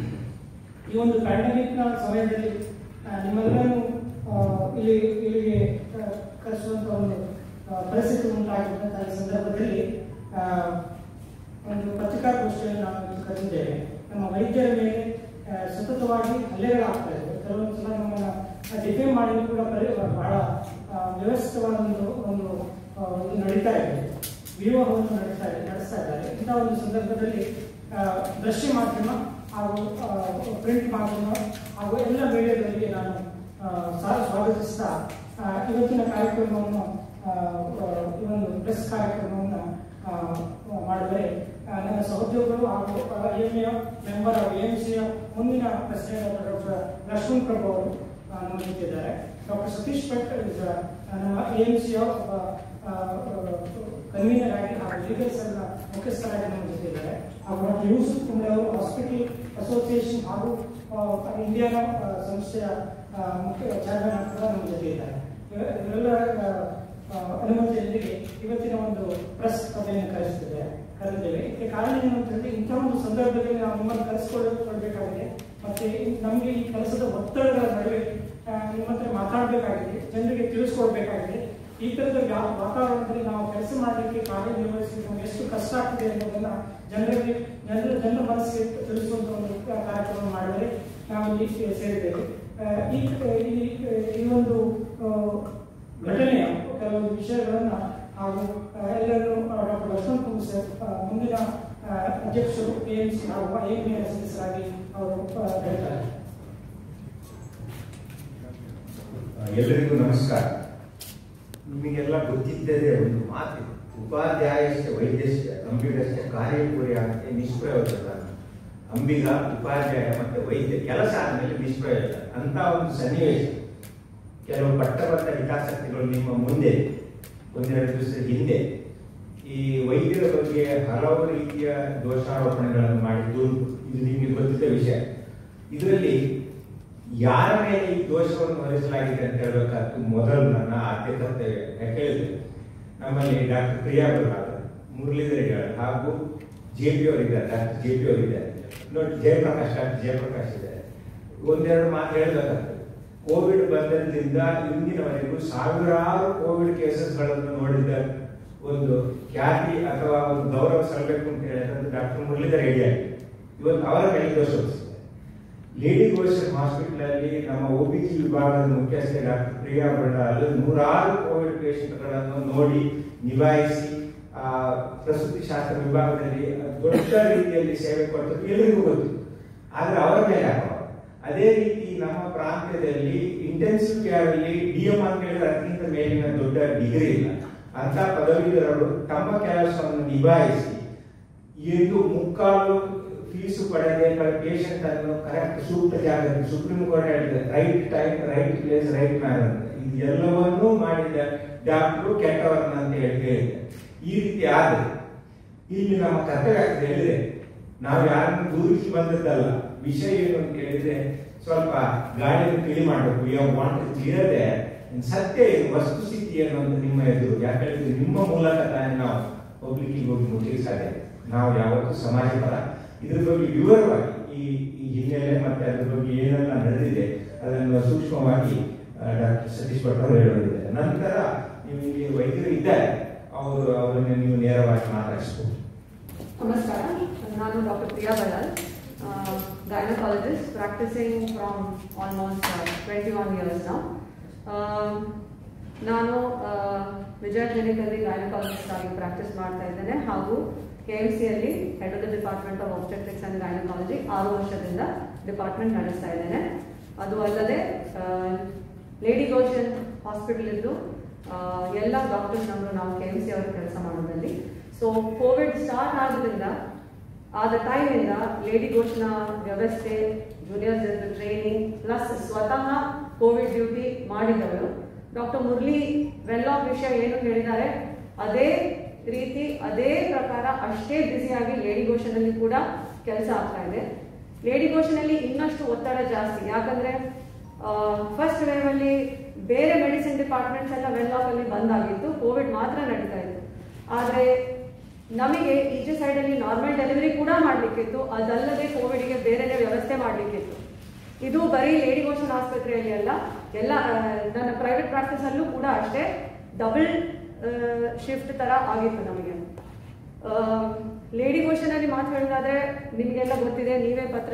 ಈ ಒಂದು ಪ್ಯಾಂಡಮಿಕ್ ನ ಸಮಯದಲ್ಲಿ ಆ, ನಿಮ್ಮೆಲ್ಲರನ್ನು ಆ, ಇಲ್ಲಿ ಇಲ್ಲಿಗೆ ಆ, ಕರೆಸುವಂತ ಒಂದು ಆ, ಪರಿಸ್ಥಿತಿ ಉಂಟಾಗಿದ್ದಂತಹ ಈ ಸಂದರ್ಭದಲ್ಲಿ ಆ, ಒಂದು ಪತ್ರಿಕಾಗೋಷ್ಠಿಯನ್ನು ನಾವು ಇವತ್ತು ಕರೆದಿದ್ದೇವೆ ನಮ್ಮ ವೈದ್ಯರ ಮೇಲೆ ಆ, ಸತತವಾಗಿ ಹಲ್ಲೆಗಳಾಗ್ತಾ ಇದೆ ಕೆಲವೊಂದು ಸಲ ನಮ್ಮನ್ನ ಡಿಫೇಮ್ ಮಾಡಲು ಕೂಡ ಬರೀ ಬಹಳ ಆ, ವ್ಯವಸ್ಥಿತವಾದ ಒಂದು ಒಂದು ಆ, ಇದು ನಡೀತಾ ಇದೆ ವಿವಾಹವನ್ನು ನಡೆಸ್ತಾ ಇದೆ ನಡೆಸ್ತಾ ಇದ್ದಾರೆ ಇಂಥ ಒಂದು ಸಂದರ್ಭದಲ್ಲಿ ಆ, ದೃಶ್ಯ ಮಾಧ್ಯಮ ಹಾಗೂ ಪ್ರಿಂಟ್ ಮಾಧ್ಯಮ ಹಾಗೂ ಎಲ್ಲ ಮೀಡಿಯಾಗಳಿಗೆ ನಾನು ಆ, ಸಹ ಸ್ವಾಗತಿಸ್ತಾ ಆ, ಇವತ್ತಿನ ಕಾರ್ಯಕ್ರಮವನ್ನು ಆ, ಆ, ಈ ಒಂದು ಪ್ರೆಸ್ ಕಾರ್ಯಕ್ರಮವನ್ನು ಆ, ಮಾಡಿದರೆ ಆ, ನನ್ನ ಸಹೋದ್ಯೋಗಿಗಳು ಹಾಗೂ ಎ ಮೆಂಬರ್ ಹಾಗೂ ಎಂ ಸಿಯ ಮುಂದಿನ ಪ್ರೆಸಿಡೆಂಟ್ ಡಾಕ್ಟರ್ ಲಕ್ಷ್ಮಣ್ ಪ್ರಭು ಅವರು ಆ, ನಮ್ಮ ಜೊತೆ ಇದ್ದಾರೆ ಡಾಕ್ಟರ್ ಸತೀಶ್ ಭಟ್ is, ಆ, ನಮ್ಮ ಎ ಎಂ ಸಿಯ ಒಬ್ಬ ಕನ್ವೀನರ್ ಆಗಿ ಹಾಗೂ ಲೀಗಲ್ ಸೆಲ್ ಮುಖ್ಯಸ್ಥರಾಗಿ ನಮ್ಮ ಜೊತೆ ಇದ್ದಾರೆ ಹಾಗೂ ಡಾಕ್ಟರ್ ಯೂಸುಫ್ ಕುಂಬ್ಳೆ ಅವರು ಹಾಸ್ಪಿಟಲ್ ಅಸೋಸಿಯೇಷನ್ ಹಾಗೂ ಆ, ಇಂಡಿಯಾನ ಆ, ಸಂಸ್ಥೆಯ ಆ, ಮುಖ್ಯ ಚೇರ್ಮನ್ ಕೂಡ ನಮ್ಮ ಜೊತೆ ಇದ್ದಾರೆ ಇವ- ಇವರೆಲ್ಲ ಆ, ಆ, ಅನುಮತಿಯೊಂದಿಗೆ ಇವತ್ತಿನ ಒಂದು ಪ್ರೆಸ್ ಸಭೆಯನ್ನು ಕರೆಸುತ್ತಿದೆ ಕರೆದಿದ್ದೇವೆ ಇದಕ್ಕೆ ಕಾರಣ ಏನು ಅಂತ ಹೇಳಿದ್ರೆ ಇಂಥ ಒಂದು ಸಂದರ್ಭದಲ್ಲಿ ನಾವು ನಿಮ್ಮನ್ನು ಕರೆಸಿಕೊಳ್ಳಬೇಕಾಗಿದೆ ಮತ್ತೆ ನಮಗೆ ಈ ಕೆಲಸದ ಒತ್ತಡಗಳ ನಡುವೆ ಆ, ನಿಮ್ಮ ಹತ್ರ ಮಾತಾಡಬೇಕಾಗಿದೆ ಜನರಿಗೆ ತಿಳಿಸ್ಕೊಡ್ಬೇಕಾಗಿದೆ ಈ ತರದ ವ್ಯಾ- ವಾತಾವರಣದಲ್ಲಿ ನಾವು ಕೆಲಸ ಮಾಡಲಿಕ್ಕೆ ಕಾರ್ಯನಿರ್ವಹಿಸಲಿಕ್ಕೆ ನಮ್ಗೆ ಎಷ್ಟು ಕಷ್ಟ ಆಗ್ತದೆ ಅನ್ನೋದನ್ನ ಜನರಿಗೆ ಜನರ ಜನರ ಮನಸ್ಸಿಗೆ ತಿಳಿಸುವಂತ ಒಂದು ಕಾರ್ಯಕ್ರಮ ಮಾಡಿದರೆ ನಾವು ಇಲ್ಲಿ ಸೇ- ಸೇರಿದ್ದೇವೆ ಆ, ಈ ಈ- ಈ ಒಂದು ಆ, ಘಟನೆಯ ಕೆಲವೊಂದು ವಿಷಯಗಳನ್ನ ಹಾಗೂ ಆ, ಎಲ್ಲರೂ ಡಾಕ್ಟರ್ ಲಕ್ಷ್ಮಣ್ ಕುಮಾರ್ ಸರ್ ಆ, ಮುಂದಿನ ಆ, ಅಧ್ಯಕ್ಷರು ಎಎಂಸಿ ಹಾಗೂ ಎಎಂಎ ಸದಸ್ಯರಾಗಿ ಅವರು ಆ, ಹೇಳ್ತಾರೆ ಎಲ್ಲರಿಗೂ ನಮಸ್ಕಾರ ನಿಮಗೆಲ್ಲ ಗೊತ್ತಿದ್ದದೇ ಒಂದು ಮಾತು ಉಪಾಧ್ಯಾಯಶ್ಚ ವೈದ್ಯಶ್ಚ ಅಂಬಿಗಶ್ಚ ಕಾರ್ಯಪೂರ್ಯ ಅಂತ ನಿಷ್ಪ್ರಯೋಜನ ಅಂಬಿಗ ಉಪಾಧ್ಯಾಯ ಮತ್ತೆ ವೈದ್ಯ ಕೆಲಸ ಆದ್ಮೇಲೆ ನಿಷ್ಪ್ರಯೋಜನ ಅಂತ ಒಂದು ಸನ್ನಿವೇಶ ಕೆಲವು ಪಟ್ಟಬದ್ಧ ಹಿತಾಸಕ್ತಿಗಳು ನಿಮ್ಮ ಮುಂದೆ ಒಂದೆರಡು ದಿವಸದ ಹಿಂದೆ ಈ ವೈದ್ಯರ ಬಗ್ಗೆ ಹಲವು ರೀತಿಯ ದೋಷಾರೋಪಣೆಗಳನ್ನು ಮಾಡಿದ್ದು ಇದು ನಿಮಗೆ ಗೊತ್ತಿದ್ದ ವಿಷಯ ಇದರಲ್ಲಿ ಯಾರ ಮೇಲೆ ಈ ದೋಷವನ್ನು ಹೊರಿಸಲಾಗಿದೆ ಅಂತ ಹೇಳಬೇಕಾದ್ದು ಮೊದಲು ನನ್ನ ಆದ್ಯ ಕರ್ತವ್ಯ ಯಾಕೆ ಹೇಳಿದ್ರೆ ನಮ್ಮಲ್ಲಿ ಡಾಕ್ಟರ್ ಪ್ರಿಯಾ ಪ್ರಸಾದ್ ಮುರಳೀಧರ್ ಹೆಗಡೆ ಹಾಗೂ ಜೆ ಪಿ ಅವರಿದ್ದಾರೆ ಡಾಕ್ಟರ್ ಜೆ ಪಿ ಅವರಿದ್ದಾರೆ ನೋಡಿ ಜಯಪ್ರಕಾಶ್ ಡಾಕ್ಟರ್ ಜಯಪ್ರಕಾಶ್ ಇದ್ದಾರೆ ಒಂದೆರಡು ಮಾತು ಹೇಳಬೇಕಾಗ್ತದೆ ಕೋವಿಡ್ ಬಂದದ್ರಿಂದ ಇಂದಿನವರೆಗೂ ಸಾವಿರಾರು ಕೋವಿಡ್ ಕೇಸಸ್ಗಳನ್ನು ನೋಡಿದ ಒಂದು ಖ್ಯಾತಿ ಅಥವಾ ಒಂದು ಗೌರವ ಸಲ್ಲಬೇಕು ಅಂತ ಹೇಳಿದ್ರೆ ಡಾಕ್ಟರ್ ಮುರಳೀಧರ್ ಹೆಗಡೆ ಇವತ್ತು ಅವರ ಮೇಲೆ ದೋಷ ಹೊರಿಸಿದ್ದಾರೆ ಲೇಡಿ ಗೋಲ್ಸನ್ ಹಾಸ್ಪಿಟಲ್ ಅಲ್ಲಿ ನಮ್ಮ ಒಬಿಜಿ ವಿಭಾಗದ ಮುಖ್ಯಸ್ಥೆ ಡಾಕ್ಟರ್ ಪ್ರಿಯಾ ಬಂಡಾಲ್ ನೂರಾರು ಕೋವಿಡ್ ಪೇಷಂಟ್ಗಳನ್ನು ನೋಡಿ ನಿಭಾಯಿಸಿ ಆ, ಪ್ರಸೂತಿ ಶಾಸ್ತ್ರ ವಿಭಾಗದಲ್ಲಿ ದೊಡ್ಡ ರೀತಿಯಲ್ಲಿ ಸೇವೆ ಕೊಟ್ಟದ್ದು ಎಲ್ಲರಿಗೂ ಗೊತ್ತು ಆದ್ರೆ ಅವರ ಮೇಲೆ ಹಾಕುವ ಅದೇ ರೀತಿ ನಮ್ಮ ಪ್ರಾಂತ್ಯದಲ್ಲಿ ಇಂಟೆನ್ಸಿವ್ ಕೇರ್ ಅಲ್ಲಿ ಡಿ ಎಂ ಅಂತ ಹೇಳಿದ್ರೆ ಅದಕ್ಕಿಂತ ಮೇಲಿನ ದೊಡ್ಡ ಡಿಗ್ರಿ ಇಲ್ಲ ಅಂತ ಪದವೀಧರರು ತಮ್ಮ ಕೆಲಸವನ್ನು ನಿಭಾಯಿಸಿ ಎಂದು ಮುಕ್ಕಾಲು ಫೀಸು ಪಡೆದೇ ಪೇಷಂಟ್ ಅನ್ನು ಕರೆಕ್ಟ್ ಸೂಕ್ತ ಜಾಗದಲ್ಲಿ ಸುಪ್ರೀಂ ಕೋರ್ಟ್ ಹೇಳಿದೆ right time right place right man ಅಂತ ಇದೆಲ್ಲವನ್ನೂ ಮಾಡಿದ ಡಾಕ್ಟರು ಕೆಟ್ಟವರನ್ನ ಅಂತ ಹೇಳಿ ಹೇಳಿದೆ ಈ ರೀತಿ ಆದ್ರೆ ಇಲ್ಲಿ ನಮ್ಮ ಕರ್ತವ್ಯ ಆಗ್ತದೆ ಹೇಳಿದ್ರೆ ನಾವು ಯಾರನ್ನು ದೂರಿಸಿ ಬಂದದ್ದಲ್ಲ ವಿಷಯ ಏನು ಅಂತ ಹೇಳಿದ್ರೆ ಸ್ವಲ್ಪ ಗಾಳಿಯನ್ನು ತಿಳಿ ಮಾಡಬೇಕು ಯು ವಾಂಟ್ ಕ್ಲಿಯರ್ ದೇ ಸತ್ಯ ಏನು ವಸ್ತುಸ್ಥಿತಿ ಅನ್ನೋದು ನಿಮ್ಮ ಎದುರು ಯಾಕಂದ್ರೆ ನಿಮ್ಮ ಮೂಲಕ ತಾನೇ ನಾವು ಪಬ್ಲಿಕ್ಕಿಗೆ ಹೋಗಿ ಮುಟ್ಟಿಗೆ ಸಾಧ್ಯ ನಾವು ಯಾವತ್ತೂ ಸಮಾಜ ಪರ ಇದ್ರ ಬಗ್ಗೆ ವಿವರವಾಗಿ ಈ ಈ ಹಿನ್ನೆಲೆ ಮತ್ತೆ ಅದ್ರ ಬಗ್ಗೆ ಏನೆಲ್ಲ ನಡೆದಿದೆ ಅದನ್ನು ಸೂಕ್ಷ್ಮವಾಗಿ ಡಾಕ್ಟರ್ ಸತೀಶ್ ಭಟ್ ಅವರು ಹೇಳೋದಿದ್ದಾರೆ ನಂತರ ನಿಮಗೆ ವೈದ್ಯರು ಇದ್ದಾರೆ ಅವರು ಅವರನ್ನು ನೀವು ನೇರವಾಗಿ ಮಾತಾಡಿಸ್ಬೋದು ನಮಸ್ಕಾರ ನಾನು doctor Priya Balal gynaecologist practising from almost twenty one years ನಾವು ನಾನು ವಿಜಯ ಕ್ಲಿನಿಕಲ್ಲಿ ಗೈನಕಾಲಜಿಸ್ಟ್ ಆಗಿ ಪ್ರಾಕ್ಟೀಸ್ ಮಾಡ್ತಾ ಇದ್ದೇನೆ ಹಾಗೂ ಕೆ ಎಮ್ ಸಿಯಲ್ಲಿ head of the department of obstetrics and gynaecology ಆರು ವರ್ಷದಿಂದ ಡಿಪಾರ್ಟ್ಮೆಂಟ್ ನಡೆಸ್ತಾ ಇದ್ದೇನೆ ಅದು ಅಲ್ಲದೆ ಲೇಡಿ ಗೋಷನ್ ಹಾಸ್ಪಿಟಲ್ ಇದ್ದು ಆ, ಎಲ್ಲ ಡಾಕ್ಟರ್ಸ್ ನಮ್ಮನ್ನು ನಾವು ಕೆ ಎಮ್ ಸಿ ಅವರು ಕೆಲಸ ಮಾಡೋದ್ರಲ್ಲಿ ಸೊ ಕೋವಿಡ್ ಸ್ಟಾರ್ಟ್ ಆದ್ರಿಂದ ಆದ ಟೈಮಿಂದ ಲೇಡಿ ಘೋಷಣ ವ್ಯವಸ್ಥೆ ಜೂನಿಯರ್ಸ್ ಟ್ರೈನಿಂಗ್ ಪ್ಲಸ್ ಸ್ವತಃ ಕೋವಿಡ್ ಡ್ಯೂಟಿ ಮಾಡಿದವರು ಡಾಕ್ಟರ್ ಮುರಳಿ ವೆಲ್ಲಾಕ್ ವಿಷಯ ಏನು ಹೇಳಿದ್ದಾರೆ ಅದೇ ರೀತಿ ಅದೇ ಪ್ರಕಾರ ಅಷ್ಟೇ ಬ್ಯುಸಿಯಾಗಿ ಲೇಡಿ ಘೋಷನಲ್ಲಿ ಕೂಡ ಕೆಲಸ ಆಗ್ತಾ ಇದೆ ಲೇಡಿ ಘೋಷನಲ್ಲಿ ಇನ್ನಷ್ಟು ಒತ್ತಡ ಜಾಸ್ತಿ ಯಾಕಂದ್ರೆ ಫಸ್ಟ್ ವೇವ್ ಅಲ್ಲಿ ಬೇರೆ ಮೆಡಿಸಿನ್ ಡಿಪಾರ್ಟ್ಮೆಂಟ್ಸ್ ಎಲ್ಲ ವೆಲ್ಲಾಕ್ ಅಲ್ಲಿ ಬಂದಾಗಿತ್ತು ಕೋವಿಡ್ ಮಾತ್ರ ನಡೀತಾ ಇತ್ತು ಆದ್ರೆ ನಮಗೆ ಈಚೆ ಸೈಡ್ ಅಲ್ಲಿ ನಾರ್ಮಲ್ ಡೆಲಿವರಿ ಕೂಡ ಮಾಡ್ಲಿಕ್ಕಿತ್ತು ಅದಲ್ಲದೆ ಕೋವಿಡ್ಗೆ ಬೇರೆನೇ ವ್ಯವಸ್ಥೆ ಮಾಡ್ಲಿಕ್ಕಿತ್ತು ಇದು ಬರೀ ಲೇಡಿ ಗೋಷನ್ ಆಸ್ಪತ್ರೆಯಲ್ಲಿ ಅಲ್ಲ ಎಲ್ಲ ಆ, ನನ್ನ ಪ್ರೈವೇಟ್ ಪ್ರಾಕ್ಟೀಸ್ ಅಲ್ಲೂ ಕೂಡ ಅಷ್ಟೇ ಡಬಲ್ ಶಿಫ್ಟ್ ತರ ಆಗಿತ್ತು ನಮಗೆ ಲೇಡಿ ಗೋಷನ್ ಅಲ್ಲಿ ಮಾತು ಹೇಳೋದಾದ್ರೆ ನಿಮಗೆಲ್ಲ ಗೊತ್ತಿದೆ ನೀವೇ ಪತ್ರ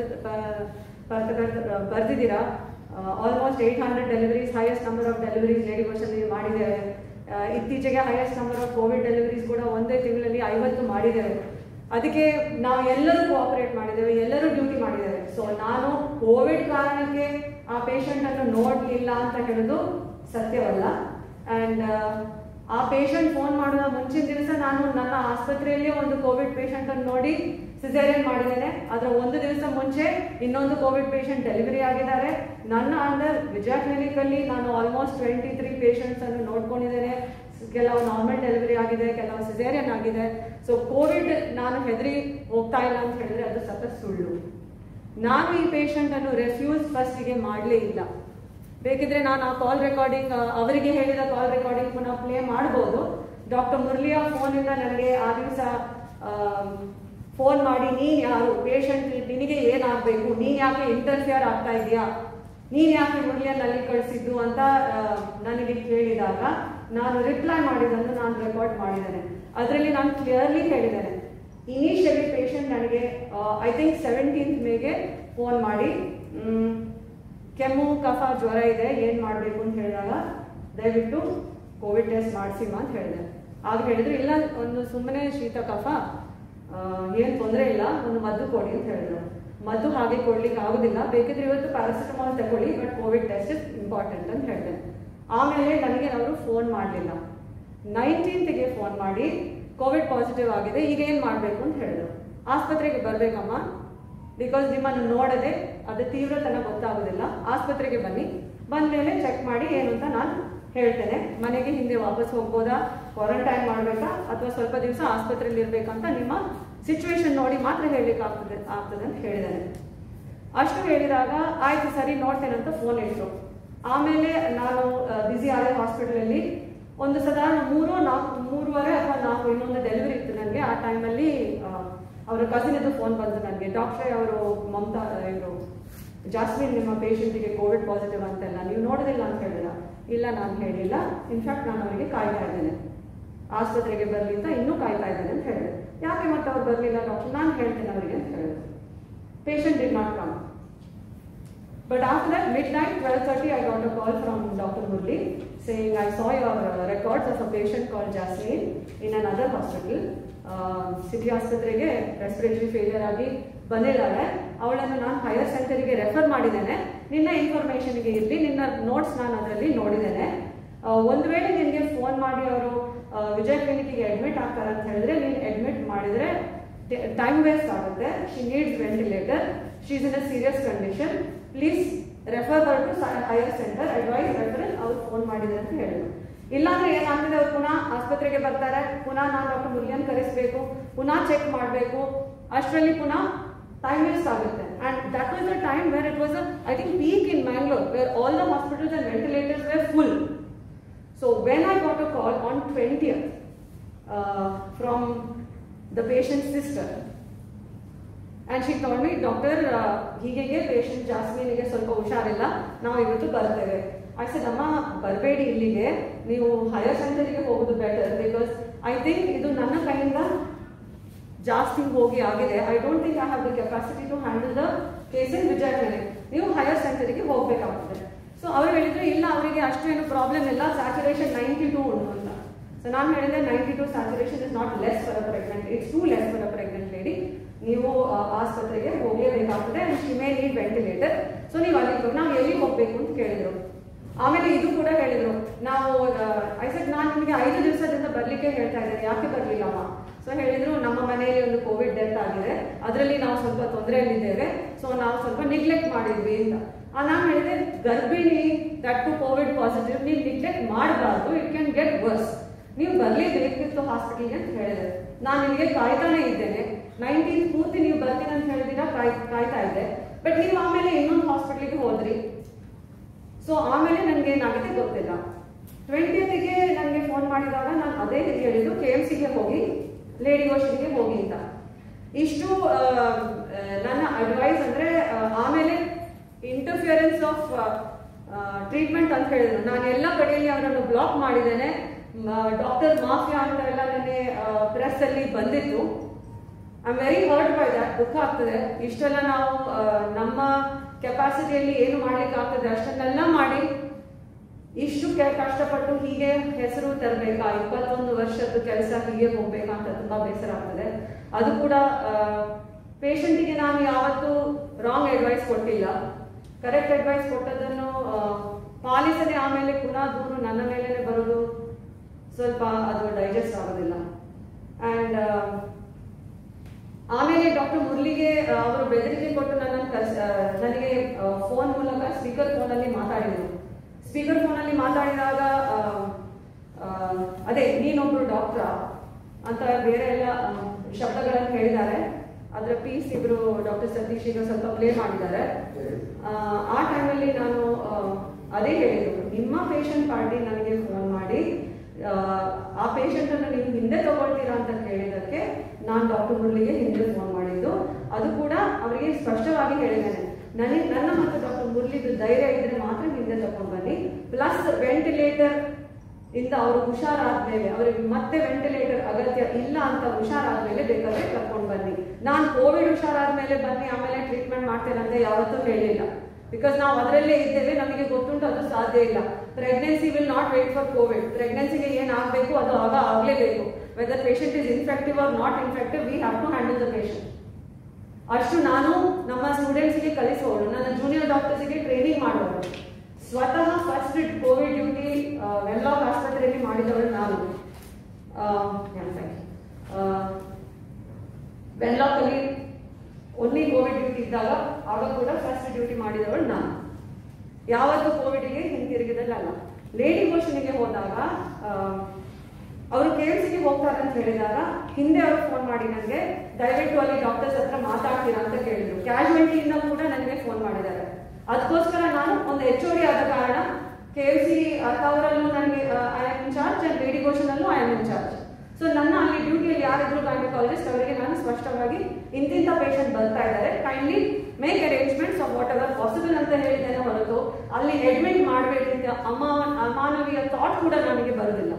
ಪತ್ರ ಬರ್ದಿದ್ದೀರಾ almost eight hundred deliveries highest number of deliveries lady Goschen ಮಾಡಿದ್ದೇವೆ ಆ, ಇತ್ತೀಚೆಗೆ highest number of Covid deliveries ಕೂಡ ಒಂದೇ ತಿಂಗಳಲ್ಲಿ ಐವತ್ತು ಮಾಡಿದ್ದೇವೆ ಅದಕ್ಕೆ ನಾವು ಎಲ್ಲರೂ ಕೋಆಪರೇಟ್ ಮಾಡಿದ್ದೇವೆ ಎಲ್ಲರೂ ಡ್ಯೂಟಿ ಮಾಡಿದ್ದೇವೆ ಸೊ ನಾನು ಕೋವಿಡ್ ಕಾರಣಕ್ಕೆ ಆ ಪೇಷಂಟ್ ಅನ್ನು ನೋಡ್ಲಿಲ್ಲ ಅಂತ ಹೇಳೋದು ಸತ್ಯವಲ್ಲ ಅಂಡ್ ಆ ಪೇಷಂಟ್ ಫೋನ್ ಮಾಡುವ ಮುಂಚಿನ ದಿವಸ ನಾನು ನನ್ನ ಆಸ್ಪತ್ರೆಯಲ್ಲಿ ಒಂದು ಕೋವಿಡ್ ಪೇಷಂಟ್ ಅನ್ನು ನೋಡಿ ಸಿಸೇರಿಯನ್ ಮಾಡಿದ್ದೇನೆ ಅದರ ಒಂದು ದಿವಸ ಮುಂಚೆ ಇನ್ನೊಂದು ಕೋವಿಡ್ ಪೇಷಂಟ್ ಡೆಲಿವರಿ ಆಗಿದ್ದಾರೆ ನನ್ನ ಅಂಡರ್ ವಿಜಯ ಕ್ಲಿನಿಕ್ ಅಲ್ಲಿ ನಾನು ಆಲ್ಮೋಸ್ಟ್ ಟ್ವೆಂಟಿ ತ್ರೀ ಪೇಷಂಟ್ಸ್ ಅನ್ನು ನೋಡ್ಕೊಂಡಿದ್ದೇನೆ ಕೆಲವು ನಾರ್ಮಲ್ ಡೆಲಿವರಿ ಆಗಿದೆ ಕೆಲವು ಸಿಸೇರಿಯನ್ ಆಗಿದೆ ಸೊ ಕೋವಿಡ್ ನಾನು ಹೆದರಿ ಹೋಗ್ತಾ ಇಲ್ಲ ಅಂತ ಹೇಳಿದ್ರೆ ಅದು ಸತತ್ ಸುಳ್ಳು ನಾನು ಈ ಪೇಷಂಟ್ ಅನ್ನು ರೆಫ್ಯೂಸ್ ಫಸ್ಟಿಗೆ ಮಾಡಲೇ ಇಲ್ಲ ಬೇಕಿದ್ರೆ ನಾನು ಆ ಕಾಲ್ ರೆಕಾರ್ಡಿಂಗ್ ಅವರಿಗೆ ಹೇಳಿದ ಕಾಲ್ ರೆಕಾರ್ಡಿಂಗ್ ಪುನಃ ಪ್ಲೇ ಮಾಡ್ಬೋದು ಡಾಕ್ಟರ್ ಮುರಳಿಯ ಫೋನಿಂದ ನನಗೆ ಆ ದಿವಸ ಫೋನ್ ಮಾಡಿ ನೀನ್ ಯಾರು ಪೇಷಂಟ್ ನಿನಗೆ ಏನಾಗಬೇಕು ನೀನ್ ಯಾಕೆ ಇಂಟರ್ಫಿಯರ್ ಆಗ್ತಾ ಇದೆಯಾ ನೀನ್ ಯಾಕೆ ಮುರಳಿಯನ್ನು ಅಲ್ಲಿ ಕಳಿಸಿದ್ದು ಅಂತ ಆ, ನನಗೆ ಕೇಳಿದಾಗ ನಾನು ರಿಪ್ಲೈ ಮಾಡಿದ್ದನ್ನು ನಾನು ರೆಕಾರ್ಡ್ ಮಾಡಿದ್ದೇನೆ ಅದರಲ್ಲಿ ನಾನು ಕ್ಲಿಯರ್ಲಿ ಹೇಳಿದ್ದೇನೆ ಇನಿಷಿಯಲಿ ಪೇಷಂಟ್ ನನಗೆ ಐ ಥಿಂಕ್ ಸೆವೆಂಟೀನ್ತ್ ಮೇಗೆ ಫೋನ್ ಮಾಡಿ ಮ್, ಕೆಮ್ಮು ಕಫ ಜ್ವರ ಇದೆ ಏನ್ ಮಾಡಬೇಕು ಅಂತ ಹೇಳಿದಾಗ ದಯವಿಟ್ಟು ಕೋವಿಡ್ ಟೆಸ್ಟ್ ಮಾಡಿಸಿಮ್ಮ ಅಂತ ಹೇಳಿದೆ ಆಗ ಹೇಳಿದ್ರು ಇಲ್ಲ ಒಂದು ಸುಮ್ಮನೆ ಶೀತ ಕಫ ಆ, ಏನ್ ತೊಂದರೆ ಇಲ್ಲ ಒಂದು ಮದ್ದು ಕೊಡಿ ಅಂತ ಹೇಳಿದ್ರು ಮದ್ದು ಹಾಗೆ ಕೊಡ್ಲಿಕ್ಕೆ ಆಗುದಿಲ್ಲ ಬೇಕಿದ್ರೆ ಇವತ್ತು ಪ್ಯಾರಾಸಿಟಮಾಲ್ ತಗೊಳ್ಳಿ but Covid test is important ಅಂತ ಹೇಳಿದೆ ಆಮೇಲೆ ನನಗೆ ಅವರು ಫೋನ್ ಮಾಡಲಿಲ್ಲ ನೈನ್ಟೀನ್ತ್ಗೆ ಫೋನ್ ಮಾಡಿ ಕೋವಿಡ್ ಪಾಸಿಟಿವ್ ಆಗಿದೆ ಈಗ ಏನ್ ಮಾಡಬೇಕು ಅಂತ ಹೇಳಿದ್ರು ಆಸ್ಪತ್ರೆಗೆ ಬರ್ಬೇಕಮ್ಮ ಬಿಕಾಸ್ ನಿಮ್ಮನ್ನು ನೋಡದೆ ಅದು ತೀವ್ರತನ ಗೊತ್ತಾಗೋದಿಲ್ಲ ಆಸ್ಪತ್ರೆಗೆ ಬನ್ನಿ ಬಂದ್ಮೇಲೆ ಚೆಕ್ ಮಾಡಿ ಏನು ಅಂತ ನಾನು ಹೇಳ್ತೇನೆ ಮನೆಗೆ ಹಿಂದೆ ವಾಪಸ್ ಹೋಗ್ಬೋದಾ ಕ್ವಾರಂಟೈನ್ ಮಾಡ್ಬೇಕಾ ಅಥವಾ ಸ್ವಲ್ಪ ದಿವಸ ಆಸ್ಪತ್ರೆಯಲ್ಲಿ ಇರ್ಬೇಕಂತ ನಿಮ್ಮ ಸಿಚುವೇಶನ್ ನೋಡಿ ಮಾತ್ರ ಹೇಳಲಿಕ್ಕೆ ಆಗ್ತದೆ ಆಗ್ತದೆ ಅಂತ ಹೇಳಿದ್ದೇನೆ ಅಷ್ಟು ಹೇಳಿದಾಗ ಆಯ್ತು ಸರಿ ನೋಡ್ತೇನೆ ಅಂತ ಫೋನ್ ಇಟ್ರು ಆಮೇಲೆ ನಾನು ಬ್ಯುಸಿ ಆದ ಹಾಸ್ಪಿಟಲಲ್ಲಿ ಒಂದು ಸಾಧಾರಣ ಮೂರು ನಾಲ್ಕು ಮೂರುವರೆ ಅಥವಾ ನಾಲ್ಕು ಇನ್ನೊಂದು ಡೆಲಿವರಿ ಇತ್ತು ನನಗೆ ಆ ಟೈಮಲ್ಲಿ ಅವರ ಕಸಿನದು ಫೋನ್ ಬಂತು ನನಗೆ ಡಾಕ್ಟ್ರೇ ಅವರು ಮಮತಾ ಇವರು ಜಾಸ್ಮಿನ್ ನಿಮ್ಮ ಪೇಷಂಟಿಗೆ ಕೋವಿಡ್ ಪಾಸಿಟಿವ್ ಅಂತೆಲ್ಲ ನೀವು ನೋಡೋದಿಲ್ಲ ಅಂತ ಹೇಳಿಲ್ಲ ಇಲ್ಲ ನಾನು ಹೇಳಿಲ್ಲ ಇನ್ಫ್ಯಾಕ್ಟ್ ನಾನು ಅವರಿಗೆ ಕಾಯ್ತಾ ಇದ್ದೇನೆ ಆಸ್ಪತ್ರೆಗೆ ಬರಲಿ ಅಂತ ಇನ್ನೂ ಕಾಯ್ತಾ ಇದ್ದೇನೆ ಅಂತ ಹೇಳಿದೆ ಯಾಕೆ ಮತ್ತೆ ಅವ್ರು ಬರಲಿಲ್ಲ ಡಾಕ್ಟರ್ ನಾನು ಹೇಳ್ತೇನೆ ಅವರಿಗೆ ಅಂತ ಹೇಳಿದೆ patient did not come But after that, midnight, 12.30, I got a call from Dr. Murli saying, I saw your uh, records of a patient called Jasmine in another hospital. City ಆಸ್ಪತ್ರೆಗೆ ರೆಸ್ಪಿರೇಟರಿ ಫೇಲಿಯರ್ ಆಗಿ ಬಂದಿದ್ದಾಳೆ ಅವಳನ್ನು ನಾನು ಹೈಯರ್ ಸೆಂಟರಿಗೆ ರೆಫರ್ ಮಾಡಿದ್ದೇನೆ ನಿನ್ನ ಇನ್ಫಾರ್ಮೇಶನ್ಗೆ ಇರಲಿ ನಿನ್ನ ನೋಟ್ಸ್ ನಾನು ಅದರಲ್ಲಿ ನೋಡಿದ್ದೇನೆ ಆ, ಒಂದು ವೇಳೆ ನಿನಗೆ ಫೋನ್ ಮಾಡಿ ಅವರು ವಿಜಯ್ ಕ್ಲಿನಿಕ್ಗೆ ಅಡ್ಮಿಟ್ ಆಗ್ತಾರೆ ಅಂತ ಹೇಳಿದ್ರೆ ನೀನು ಅಡ್ಮಿಟ್ ಮಾಡಿದ್ರೆ ಟೈಮ್ ವೇಸ್ಟ್ ಆಗುತ್ತೆ she needs ventilator she is in a serious condition please refer her to higher centre advice referral ಅವ್ರು ಫೋನ್ ಮಾಡಿದ್ರೆ ಅಂತ ಹೇಳಿದ್ರು ಇಲ್ಲಾಂದ್ರೆ ಏನಾಗ್ತದೆ ಅವ್ರು ಪುನಃ ಆಸ್ಪತ್ರೆಗೆ ಬರ್ತಾರೆ ಪುನಃ ನಾನು ಡಾಕ್ಟರ್ ಮುರಿಯನ್ ಕರೆಸಬೇಕು ಪುನಃ ಚೆಕ್ ಮಾಡಬೇಕು ಅಷ್ಟರಲ್ಲಿ ಪುನಃ ಟೈಮ್ ವೇಸ್ಟ್ ಆಗುತ್ತೆ and that was the time where it was I think peak in Mangalore where all the hospitals and ventilators were full So when I got a call on 20th uh, from the patient's sister, and she told me, doctor ಹೀಗೆ ಪೇಷಂಟ್ ಜಾಸ್ಮಿನಿಗೆ ಸ್ವಲ್ಪ ಹುಷಾರಿಲ್ಲ ನಾವು ಇವತ್ತು ಬರ್ತೇವೆ ಆಯ್ತು ಅಮ್ಮ ಬರಬೇಡಿ ಇಲ್ಲಿಗೆ ನೀವು ಹೈಯರ್ ಸೆಂಟರಿಗೆ ಹೋಗೋದು ಬೆಟರ್ ಬಿಕಾಸ್ ಐ ಥಿಂಕ್ ಇದು ನನ್ನ ಕೈಯಿಂದ ಜಾಸ್ತಿ ಹೋಗಿ ಆಗಿದೆ I don't think I have the capacity to handle the case in Vijay clinic ನೀವು ಹೈಯರ್ ಸೆಂಟರಿಗೆ ಹೋಗ್ಬೇಕಾಗ್ತದೆ ಸೊ ಅವ್ರು ಹೇಳಿದ್ರು ಇಲ್ಲ ಅವರಿಗೆ ಅಷ್ಟೇನು ಪ್ರಾಬ್ಲಮ್ ಇಲ್ಲ ಸ್ಯಾಚುರೇಷನ್ ನೈಂಟಿ ಟೂ ಉಂಟು ಅಂತ ಸೊ ನಾನು ಹೇಳಿದೆ ninety two saturation is not less for a pregnant it's too less for a pregnant lady ನೀವು ಆ, ಆಸ್ಪತ್ರೆಗೆ ಹೋಗಲೇಬೇಕಾಗ್ತದೆ and she may need ventilator so ನೀವು ಅಲ್ಲಿಗೆ ಹೋಗಿ ನಾವು ಎಲ್ಲಿಗೆ ಹೋಗ್ಬೇಕು ಅಂತ ಕೇಳಿದ್ರು ಆಮೇಲೆ ಇದು ಕೂಡ ಹೇಳಿದ್ರು ನಾವು ಐಸಕ್ ನಾನು ನಿಮಗೆ ಐದು ದಿವಸದಿಂದ ಬರ್ಲಿಕ್ಕೆ ಹೇಳ್ತಾ ಇದ್ದೇನೆ ಯಾಕೆ ಬರ್ಲಿಲ್ಲಮ್ಮ ಸೊ ಹೇಳಿದ್ರು ನಮ್ಮ ಮನೆಯಲ್ಲಿ ಒಂದು ಕೋವಿಡ್ ಡೆತ್ ಆಗಿದೆ ಅದರಲ್ಲಿ ನಾವು ಸ್ವಲ್ಪ ತೊಂದರೆಯಲ್ಲಿದ್ದೇವೆ ಸೊ ನಾವು ಸ್ವಲ್ಪ ನಿಗ್ಲೆಕ್ಟ್ ಮಾಡಿದ್ವಿ ಅಂತ ಆ, ನಾನು ಹೇಳಿದೆ ಗರ್ಭಿಣಿ ದಟ್ ಟು ಕೋವಿಡ್ ಪಾಸಿಟಿವ್ ನೀವು ನಿಗ್ಲೆಕ್ಟ್ ಮಾಡಬಾರ್ದು ಇಟ್ ಕ್ಯಾನ್ ಗೆಟ್ ವರ್ಸ್ ನೀವು ಬರ್ಲೇಬೇಕಿತ್ತು ಹಾಸ್ಪಿಟಲ್ಗೆ ಅಂತ ಹೇಳಿದೆ ನಾನು ನಿಮಗೆ ಕಾಯ್ತಾನೆ ಇದ್ದೇನೆ ನೈನ್ಟೀನ್ ಪೂರ್ತಿ ನೀವು ಬರ್ತೀನಿ ಅಂತ ಹೇಳಿದಿರ ಕಾಯ್ ಕಾಯ್ತಾ ಇದ್ದೆ ಬಟ್ ನೀವು ಆಮೇಲೆ ಇನ್ನೊಂದು ಹಾಸ್ಪಿಟ್ಲಿಗೆ ಹೋದ್ರಿ ಸೊ ಆಮೇಲೆ ನನಗೆ ಏನಾಗಿದೆ ಗೊತ್ತಿಲ್ಲ ಟ್ವೆಂಟಿಯತ್ಗೆ ನನಗೆ ಫೋನ್ ಮಾಡಿದಾಗ ನಾನು ಅದೇ ಹೇಳಿದ್ದು ಕೆ ಎಮ್ ಸಿಗೆ ಹೋಗಿ ಲೇಡಿ ವಾಷಿಂಗ್ಗೆ ಹೋಗಿ ಅಂತ ಇಷ್ಟು ಆ, ಆ, ನನ್ನ ಅಡ್ವೈಸ್ ಅಂದ್ರೆ ಆ, ಆಮೇಲೆ ಇಂಟರ್ಫಿಯರೆನ್ಸ್ ಆಫ್ ಟ್ರೀಟ್ಮೆಂಟ್ ಅಂತ ಹೇಳಿದ್ರು ನಾನು ಎಲ್ಲ ಕಡೆಯಲ್ಲಿ ಅವರನ್ನು ಬ್ಲಾಕ್ ಮಾಡಿದ್ದೇನೆ ಡಾಕ್ಟರ್ ಮಾಫಿಯಾ ಅಂತ ಎಲ್ಲ ನನಗೆ ಪ್ರೆಸ್ ಅಲ್ಲಿ ಬಂದಿತ್ತು I am very hurt by that ದುಃಖ ಆಗ್ತದೆ ಇಷ್ಟೆಲ್ಲ ನಾವು ಆ, ನಮ್ಮ ಕೆಪಾಸಿಟಿಯಲ್ಲಿ ಏನು ಮಾಡ್ಲಿಕ್ಕೆ ಆಗ್ತದೆ ಅಷ್ಟನ್ನೆಲ್ಲ ಮಾಡಿ ಇಷ್ಟು ಕೆ- ಕಷ್ಟಪಟ್ಟು ಹೀಗೆ ಹೆಸರು ತರಬೇಕಾ ಇಪ್ಪತ್ತೊಂದು ವರ್ಷದ ಕೆಲಸ ಹೀಗೆ ಹೋಗ್ಬೇಕಾ ಅಂತ ತುಂಬಾ ಬೇಸರ ಆಗ್ತದೆ ಅದು ಕೂಡ ಪೇಷಂಟಿಗೆ ನಾನು ಯಾವತ್ತೂ ರಾಂಗ್ ಅಡ್ವೈಸ್ ಕೊಟ್ಟಿಲ್ಲ ಕರೆಕ್ಟ್ ಅಡ್ವೈಸ್ ಕೊಟ್ಟದನ್ನು ಆ, ಪಾಲಿಸದೆ ಆಮೇಲೆ ಪುನಃ ದೂರು ನನ್ನ ಮೇಲೇನೆ ಬರೋದು ಸ್ವಲ್ಪ ಅದು ಡೈಜೆಸ್ಟ್ ಆಗೋದಿಲ್ಲ ಆ್ಯಂಡ್ ಆಮೇಲೆ ಡಾಕ್ಟರ್ ಮುರಳಿಗೆ ಆ, ಅವರು ಬೆದರಿಕೆ ಕೊಟ್ಟು ನನ್ನನ್ನು ಕರ್ಸ್ ಆ, ನನಗೆ ಫೋನ್ ಮೂಲಕ ಸ್ಪೀಕರ್ ಫೋನಲ್ಲಿ ಮಾತಾಡಿದರು ಸ್ಪೀಕರ್ ಫೋನಲ್ಲಿ ಮಾತಾಡಿದಾಗ ಆ, ಆ, ಅದೇ ನೀನೊಬ್ರು ಡಾಕ್ಟ್ರ ಅಂತ ಬೇರೆ ಎಲ್ಲ ಆ, ಶಬ್ದಗಳನ್ನು ಹೇಳಿದ್ದಾರೆ ಅದರ ಪೀಸ್ ಇಬ್ರು ಡಾಕ್ಟರ್ ಸತೀಶ್ ಈಗ ಸ್ವಲ್ಪ ಪ್ಲೇ ಮಾಡಿದ್ದಾರೆ ಆ, ಆ ಟೈಮಲ್ಲಿ ನಾನು ಆ, ಅದೇ ಹೇಳಿದ್ರು ನಿಮ್ಮ ಪೇಷಂಟ್ ಪಾರ್ಟಿ ನನಗೆ ಫೋನ್ ಮಾಡಿ ಆ, ಆ ಪೇಷಂಟ್ ಅನ್ನು ನೀವು ಹಿಂದೆ ತಗೊಳ್ತೀರಾ ಅಂತ ಕೇಳಿದಕ್ಕೆ ನಾನು ಡಾಕ್ಟರ್ ಮುರಳಿಗೆ ಹಿಂದೆ ಫೋನ್ ಮಾಡಿದ್ದು ಅದು ಕೂಡ ಅವರಿಗೆ ಸ್ಪಷ್ಟವಾಗಿ ಹೇಳಿದ್ದೇನೆ ನನಗೆ ನನ್ನ ಮತ್ತು ಡಾಕ್ಟರ್ ಮುರಳಿದು ಧೈರ್ಯ ಇದ್ರೆ ಮಾತ್ರ ಹಿಂದೆ ತಗೊಂಡು ಬನ್ನಿ ಪ್ಲಸ್ ವೆಂಟಿಲೇಟರ್ ಇಂದ ಅವರು ಹುಷಾರಾದ್ಮೇಲೆ ಅವರಿಗೆ ಮತ್ತೆ ವೆಂಟಿಲೇಟರ್ ಅಗತ್ಯ ಇಲ್ಲ ಅಂತ ಹುಷಾರಾದ್ಮೇಲೆ ಬೇಕಾದ್ರೆ ಕರ್ಕೊಂಡು ಬನ್ನಿ ನಾನು ಕೋವಿಡ್ ಹುಷಾರಾದ್ಮೇಲೆ ಬನ್ನಿ ಆಮೇಲೆ ಟ್ರೀಟ್ಮೆಂಟ್ ಮಾಡ್ತೇನೆ ಅಂತ ಯಾವತ್ತೂ ಹೇಳಿಲ್ಲ ಬಿಕಾಸ್ ನಾವು ಅದರಲ್ಲೇ ಇದ್ದೇವೆ ನಮಗೆ ಗೊತ್ತುಂಟು ಅದು ಸಾಧ್ಯ ಇಲ್ಲ pregnancy will not wait for Covid ಪ್ರೆಗ್ನೆನ್ಸಿಗೆ ಏನು ಆಗಬೇಕು ಅದು ಆಗ ಆಗಲೇಬೇಕು whether patient is infective or not infective we have to handle the patient ಅಷ್ಟು ನಾನು ನಮ್ಮ ಸ್ಟೂಡೆಂಟ್ಸ್ಗೆ ಕಲಿಸೋಳು ನನ್ನ ಜೂನಿಯರ್ ಡಾಕ್ಟರ್ಸ್ಗೆ ಟ್ರೈನಿಂಗ್ ಮಾಡೋಳು ಸ್ವತಃ ಫಸ್ಟ್ ಕೋವಿಡ್ ಡ್ಯೂಟಿ ವೆನ್ಲಾಕ್ ಆಸ್ಪತ್ರೆಯಲ್ಲಿ ಮಾಡಿದವಳು ನಾನು ವೆನ್ಲಾಕ್ ಅಲ್ಲಿ ಓನ್ಲಿ ಕೋವಿಡ್ ಡ್ಯೂಟಿ ಇದ್ದಾಗ ಆಗ ಕೂಡ ಫಸ್ಟ್ ಡ್ಯೂಟಿ ಮಾಡಿದವಳು ನಾನು ಯಾವತ್ತು ಕೋವಿಡ್ಗೆ ಹಿಂತಿರುಗಿದಲ್ಲ ಲೇಡಿ ಗೆ ಹೋದಾಗ ಆ, ಅವರು ಗೆ ಹೋಗ್ತಾರೆ ಅಂತ ಹೇಳಿದಾಗ ಹಿಂದೆ ಅವರು ಫೋನ್ ಮಾಡಿ ನನಗೆ ದಯವಿಟ್ಟು ಅಲ್ಲಿ ಡಾಕ್ಟರ್ಸ್ ಹತ್ರ ಮಾತಾಡ್ತೀರಾ ಅಂತ ಕೇಳಿದ್ರು ಕ್ಯಾಶುಯಾಲಿಟಿಯಿಂದ ಕೂಡ ನನಗೆ ಫೋನ್ ಮಾಡಿದ್ದಾರೆ ಅದಕ್ಕೋಸ್ಕರ ನಾನು ಒಂದು ಎಚ್ ಡಿ ಆದ ಕಾರಣ ಕೆ ಎಲ್ ಸಿ ಅವರಲ್ಲೂ ನನಗೆ I am in charge and lady ಅಲ್ಲೂ I am in charge so ನನ್ನ ಅಲ್ಲಿ ಡ್ಯೂಟಿಯಲ್ಲಿ ಯಾರಿದ್ರು ಗೈನಕಾಲಜಿಸ್ಟ್ ಅವರಿಗೆ ನಾನು ಸ್ಪಷ್ಟವಾಗಿ ಇಂತಿಂಥ ಪೇಷಂಟ್ ಬರ್ತಾ ಇದ್ದಾರೆ kindly make arrangements of whatever possible ಅಂತ ಹೇಳಿದ್ದೇನೆ ಹೊರತು ಅಲ್ಲಿ ಅಡ್ಮಿಟ್ ಮಾಡಬೇಕಂತ ಅಮ್ಮ ಅಮಾನವೀಯ ಥಾಟ್ ಕೂಡ ನನಗೆ ಬರುವುದಿಲ್ಲ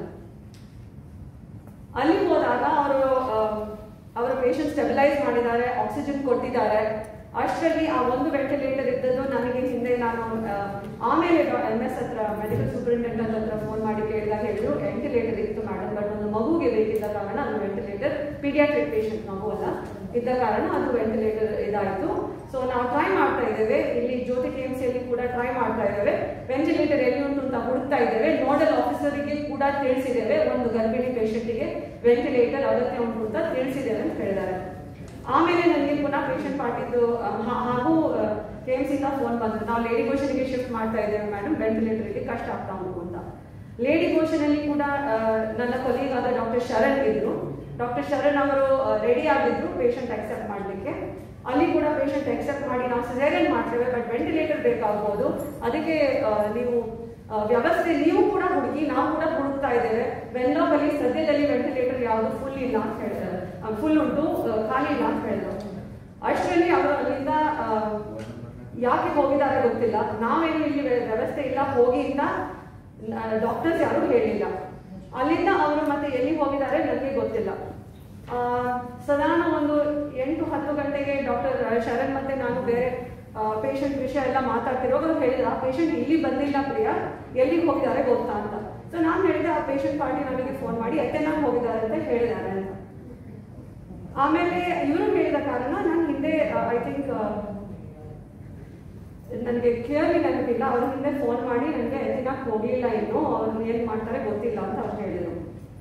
ಅಲ್ಲಿ ಹೋದಾಗ ಅವರು ಅವರ ಪೇಷಂಟ್ ಸ್ಟೆಬಿಲೈಸ್ ಮಾಡಿದ್ದಾರೆ ಆಕ್ಸಿಜನ್ ಕೊಟ್ಟಿದ್ದಾರೆ ಅಷ್ಟರಲ್ಲಿ ಆ ಒಂದು ವೆಂಟಿಲೇಟರ್ ಇದ್ದದ್ದು ನನಗೆ ಹಿಂದೆ ನಾನು ಆ, ಆಮೇಲೆ ಎಂ ಎಸ್ ಹತ್ರ ಮೆಡಿಕಲ್ ಸೂಪರಿಂಟೆಂಡೆಂಟ್ ಹತ್ರ ಫೋನ್ ಮಾಡಿ ಕೇಳಿದಾಗ ಹೇಳಿದ್ರು ವೆಂಟಿಲೇಟರ್ ಇತ್ತು ಮೇಡಮ್ ಬಟ್ ಒಂದು ಮಗುಗೆ ಬೇಕಿದ್ದ ಕಾರಣ ಅದು ವೆಂಟಿಲೇಟರ್ ಪೀಡಿಯಾಟ್ರಿಕ್ ಪೇಷಂಟ್ ಮಗು ಅಲ್ಲ ಇದ್ದ ಕಾರಣ ಅದು ವೆಂಟಿಲೇಟರ್ ಇದಾಯಿತು ಸೊ ನಾವು ಟ್ರೈ ಮಾಡ್ತಾ ಇದ್ದೇವೆ ಇಲ್ಲಿ ಜ್ಯೋತಿ ಕೆ ಅಲ್ಲಿ ಕೂಡ ಟ್ರೈ ಮಾಡ್ತಾ ಇದ್ದೇವೆ ವೆಂಟಿಲೇಟರ್ ಎಲ್ಲಿ ಉಂಟು ಅಂತ ಹುಡುಕ್ತಾ ಇದ್ದೇವೆ ನೋಡಲ್ ಆಫೀಸರಿಗೆ ಕೂಡ ತಿಳಿಸಿದ್ದೇವೆ ಒಂದು ಗರ್ಭಿಣಿ ಪೇಷಂಟಿಗೆ ವೆಂಟಿಲೇಟರ್ ಅಗತ್ಯ ಉಂಟು ಅಂತ ತಿಳಿಸಿದ್ದೇವೆ ಅಂತ ಹೇಳಿದ್ದಾರೆ ಆಮೇಲೆ ನನಗೆ ಪುನಃ ಪೇಷಂಟ್ ಪಾರ್ಟಿದ್ದು ಅಹ್, ಹಾ- ಹಾಗೂ ಕೆ ಎಮ್ ಸಿಂದ ಫೋನ್ ಬಂತು ನಾವು ಲೇಡಿ ಘೋಷಣೆಗೆ ಶಿಫ್ಟ್ ಮಾಡ್ತಾ ಇದ್ದೇವೆ ಮೇಡಮ್ ವೆಂಟಿಲೇಟರ್ಗೆ ಕಷ್ಟ ಆಗ್ತಾ ಉಂಟು ಅಂತ ಲೇಡಿ ಘೋಷಣೆಯಲ್ಲಿ ಕೂಡ ಅಹ್, ನನ್ನ ಕೊಲೀಗ್ ಆದ ಡಾಕ್ಟರ್ ಶರಣ್ ಇದ್ರು ಡಾಕ್ಟರ್ ಶರಣ್ ಅವರು ರೆಡಿ ಆಗಿದ್ರು ಪೇಷಂಟ್ ಅಕ್ಸೆಪ್ಟ್ ಮಾಡಲಿಕ್ಕೆ ಅಲ್ಲಿ ಕೂಡ ಪೇಷಂಟ್ ಅಕ್ಸೆಪ್ಟ್ ಮಾಡಿ ನಾವು ಸಿಸೇರಿಯನ್ ಮಾಡ್ತೇವೆ ಬಟ್ ವೆಂಟಿಲೇಟರ್ ಬೇಕಾಗ್ಬೋದು ಅದಕ್ಕೆ ಅಹ್, ನೀವು ಅಹ್, ವ್ಯವಸ್ಥೆ ನೀವು ಕೂಡ ಹುಡುಕಿ ನಾವು ಕೂಡ ಹುಡುಕ್ತಾ ಇದ್ದೇವೆ ವೆನ್ಲಾಕ್ ಅಲ್ಲಿ ಸದ್ಯದಲ್ಲಿ ವೆಂಟಿಲೇಟರ್ ಯಾವುದು ಫುಲ್ ಇಲ್ಲ ಅಂತ ಹೇಳಿದ್ದಾರೆ ಫುಲ್ ಉಂಟು ಅಹ್, ಖಾಲಿ ಇಲ್ಲ ಅಂತ ಹೇಳಿದ್ರು ಅಷ್ಟರಲ್ಲಿ ಅವರು ಅಲ್ಲಿಂದ ಅಹ್, ಯಾಕೆ ಹೋಗಿದ್ದಾರೆ ಗೊತ್ತಿಲ್ಲ ನಾವೇನು ಇಲ್ಲಿ ವ್ಯ- ವ್ಯವಸ್ಥೆ ಇಲ್ಲ ಹೋಗಿ ಅಂತ ಡಾಕ್ಟರ್ಸ್ ಯಾರು ಹೇಳಿಲ್ಲ ಅಲ್ಲಿಂದ ಅವರು ಮತ್ತೆ ಎಲ್ಲಿ ಹೋಗಿದ್ದಾರೆ ನನಗೆ ಗೊತ್ತಿಲ್ಲ ಆ, ಸಾಧಾರಣ ಒಂದು ಎಂಟು ಹತ್ತು ಗಂಟೆಗೆ ಡಾಕ್ಟರ್ ಶರಣ್ ಮತ್ತೆ ನಾನು ಬೇರೆ ಪೇಷಂಟ್ ವಿಷಯ ಎಲ್ಲ ಮಾತಾಡ್ತಿರುವಾಗ ಅವ್ರು ಹೇಳಿದ್ರು ಆ ಪೇಷಂಟ್ ಇಲ್ಲಿ ಬಂದಿಲ್ಲ ಪ್ರಿಯಾ ಎಲ್ಲಿಗೆ ಹೋಗಿದ್ದಾರೆ ಗೊತ್ತಾ ಅಂತ ಸೊ ನಾನು ಹೇಳಿದೆ ಆ ಪೇಷಂಟ್ ಪಾರ್ಟಿ ನನಗೆ ಫೋನ್ ಮಾಡಿ ಎತ್ತೆನಾಗಿ ಹೋಗಿದ್ದಾರೆ ಅಂತ ಹೇಳಿದ್ದಾರೆ ಅಂತ ಆಮೇಲೆ ಇವರು ಹೇಳಿದ ಕಾರಣ ನಾನು ಹಿಂದೆ ಐ ಥಿಂಕ್ ನನಗೆ ಕ್ಲಿಯರ್ಲಿ ನೆನಪಿಲ್ಲ ಅವ್ರ ಹಿಂದೆ ಫೋನ್ ಮಾಡಿ ನನಗೆ ಎತ್ತಿನಾಕ್ ಹೋಗ್ಲಿಲ್ಲ ಇನ್ನು ಅವ್ರು ಏನ್ ಮಾಡ್ತಾರೆ ಗೊತ್ತಿಲ್ಲ ಅಂತ ಅವ್ರು ಹೇಳಿದ್ರು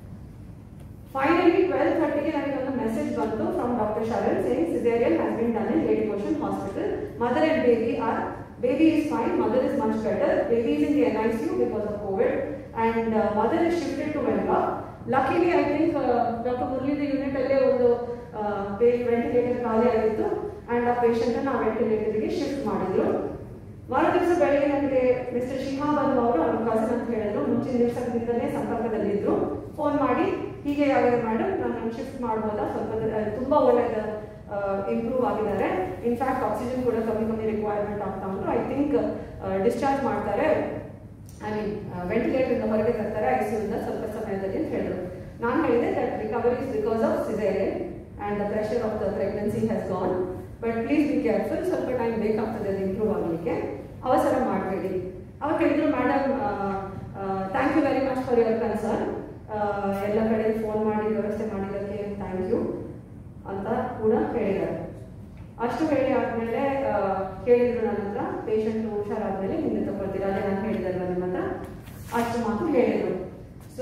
ಫೈನಲಿ ಟ್ವೆಲ್ ಥರ್ಟಿಗೆ ನನಗೆ ಒಂದು ಮೆಸೇಜ್ ಬಂತು from doctor Sharan saying caesarean has been done in lady Goschen hospital mother and baby are baby is fine mother is much better baby is in the N I C U because of Covid and mother is shifted to ವೆಲ್ವಾ ಲಕಿಲಿ ಐ ಥಿಂಕ್ ಡಾಕ್ಟರ್ ಮುರಳಿದ ಯೂನಿಟ್ ಅಲ್ಲೇ ಒಂದು ವೆಂಟಿಲೇಟರ್ ಖಾಲಿ ಆಗಿತ್ತು ಅಂಡ್ ಆ ಪೇಷಂಟ್ ಅನ್ನ ಆ ವೆಂಟಿಲೇಟರ್ಗೆ ಶಿಫ್ಟ್ ಮಾಡಿದ್ರು ಮರು ದಿವಸ ಬೆಳಗ್ಗೆ ನನಗೆ ಮಿಸ್ಟರ್ ಶಿಹಾಬ್ ಅನ್ನು ಅವರು ಅವ್ರ ಕಸನ್ ಅಂತ ಹೇಳಿದ್ರು ಮುಂಚಿನ ದಿವಸದಿಂದಲೇ ಸಂಪರ್ಕದಲ್ಲಿದ್ರು ಫೋನ್ ಮಾಡಿ ಹೀಗೆ ಆಗಿದೆ ಮೇಡಮ್ ನಾನು ಶಿಫ್ಟ್ ಮಾಡ್ಬೋದಾ ಸ್ವಲ್ಪ ದ- ತುಂಬಾ ಒಳ್ಳೆದ ಇಂಪ್ರೂವ್ ಆಗಿದ್ದಾರೆ ಇನ್ಫ್ಯಾಕ್ಟ್ ಆಕ್ಸಿಜನ್ ಕೂಡ ಕಮ್ಮಿ ಕಮ್ಮಿ ರಿಕ್ವೈರ್ಮೆಂಟ್ ಆಗ್ತಾ ಉಂಟು ಐ ಥಿಂಕ್ ಡಿಸ್ಚಾರ್ಜ್ ಮಾಡ್ತಾರೆ ಐ ಮೀನ್ ವೆಂಟಿಲೇಟರ್ ಹೊರಗೆ ತರ್ತಾರೆ ಐ ಇಂದ ಸ್ವಲ್ಪ ಸಮಯದಲ್ಲಿ ಅಂತ ಹೇಳಿದ್ರು ನಾನು ಹೇಳಿದೆ that recovery is because of caesarean and the pressure of the pregnancy has gone but please be careful ಸ್ವಲ್ಪ ಟೈಮ್ ಬೇಕಾಗ್ತದೆ ಅದು ಇಂಪ್ರೂವ್ ಆಗಲಿಕ್ಕೆ ಅವಸರ ಮಾಡಬೇಡಿ ಅವ್ರು ಹೇಳಿದ್ರು madam thank you very much for your concern ಎಲ್ಲ ಕಡೆ ಫೋನ್ ಮಾಡಿ ವ್ಯವಸ್ಥೆ ಮಾಡಿದ್ದಕ್ಕೆ ಥ್ಯಾಂಕ್ ಯು ಅಂತ ಕೂಡ ಹೇಳಿದ್ದಾರೆ ಅಷ್ಟು ಹೇಳಿ ಆದ್ಮೇಲೆ ಆ, ಕೇಳಿದ್ರು ನನ್ನ ಹತ್ರ ಪೇಷಂಟ್ ಹುಷಾರಾದ್ಮೇಲೆ ಹಿಂದೆ ತಗೊಳ್ತೀರಾ ಅದೇ ನಾನು ಹೇಳಿದಲ್ವ ನಿಮ್ಮ ಹತ್ರ ಅಷ್ಟು ಮಾತು ಹೇಳಿದ್ರು ಸೊ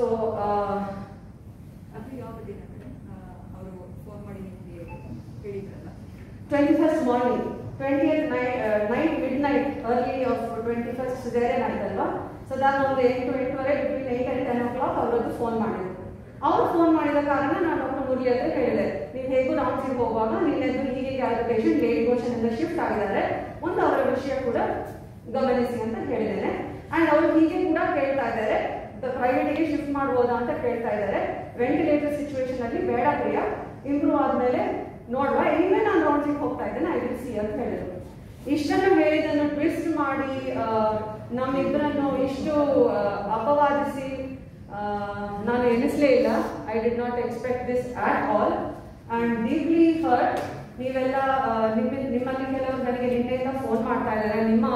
ಅದು ಯಾವ ದಿನ ಅವರು ಫೋನ್ ಮಾಡಿ ನಿಮಗೆ ಹೇಳಿದ್ರಲ್ಲ twenty first morning twenty night midnight early of twenty first caesarean ಆಯ್ತಲ್ವಾ ಸೊ ನಾನು ಒಂದು ಎಂಟು ಎಂಟುವರೆ between eight and ten o'clock ಅವರದ್ದು ಫೋನ್ ಮಾಡಿದ್ರು ಅವ್ರು ಫೋನ್ ಮಾಡಿದ ಕಾರಣ ನಾನು ಡಾಕ್ಟರ್ ಮುರಳಿ ಹತ್ರ ಹೇಳಿದೆ ನೀವು ಹೇಗೂ ರೌಂಡ್ಸಿಗೆ ಹೋಗುವಾಗ ನಿನ್ನೆದ್ದು ಹೀಗೆ ಯಾರು ಪೇಷಂಟ್ ಲೇಟ್ ಮೋಷನ್ ಇಂದ ಶಿಫ್ಟ್ ಆಗಿದ್ದಾರೆ ಒಂದು ಅವರ ವಿಷಯ ಕೂಡ ಗಮನಿಸಿ ಅಂತ ಹೇಳಿದ್ದೇನೆ ಅಂಡ್ ಅವರು ಹೀಗೆ ಕೂಡ ಕೇಳ್ತಾ ಇದ್ದಾರೆ ಪ್ರೈವೇಟಿಗೆ ಶಿಫ್ಟ್ ಮಾಡ್ಬೋದಾ ಅಂತ ಕೇಳ್ತಾ ಇದ್ದಾರೆ ವೆಂಟಿಲೇಟರ್ ಸಿಚುವೇಶನ್ ಅಲ್ಲಿ ಬೇಡ ಪ್ರಿಯ ಇಂಪ್ರೂವ್ ಆದ್ಮೇಲೆ ನೋಡುವ ಇನ್ಮೇಲೆ ನಾನು ರೌಂಡ್ಸಿಗೆ ಹೋಗ್ತಾ ಇದ್ದೇನೆ ಐ ವಿಲ್ ಸಿ ಅಂತ ಹೇಳಿದ್ರು ಇಷ್ಟನ್ನು ಹೇಳಿದನ್ನು ಟ್ವಿಸ್ಟ್ ಮಾಡಿ ಆ, ನಮ್ಮಿಬ್ಬರನ್ನು ಇಷ್ಟು ಆ, ಅಪವಾದಿಸಿ ಆ, ನಾನು ಎನಿಸ್ಲೇ ಇಲ್ಲ I did not expect this at all and deeply hurt ನೀವೆಲ್ಲ ಆ, ನಿಮ್ಮ ನಿಮ್ಮಲ್ಲಿ ಕೆಲವರು ನನಗೆ ನಿನ್ನೆಯಿಂದ ಫೋನ್ ಮಾಡ್ತಾ ಇದ್ದಾರೆ ನಿಮ್ಮ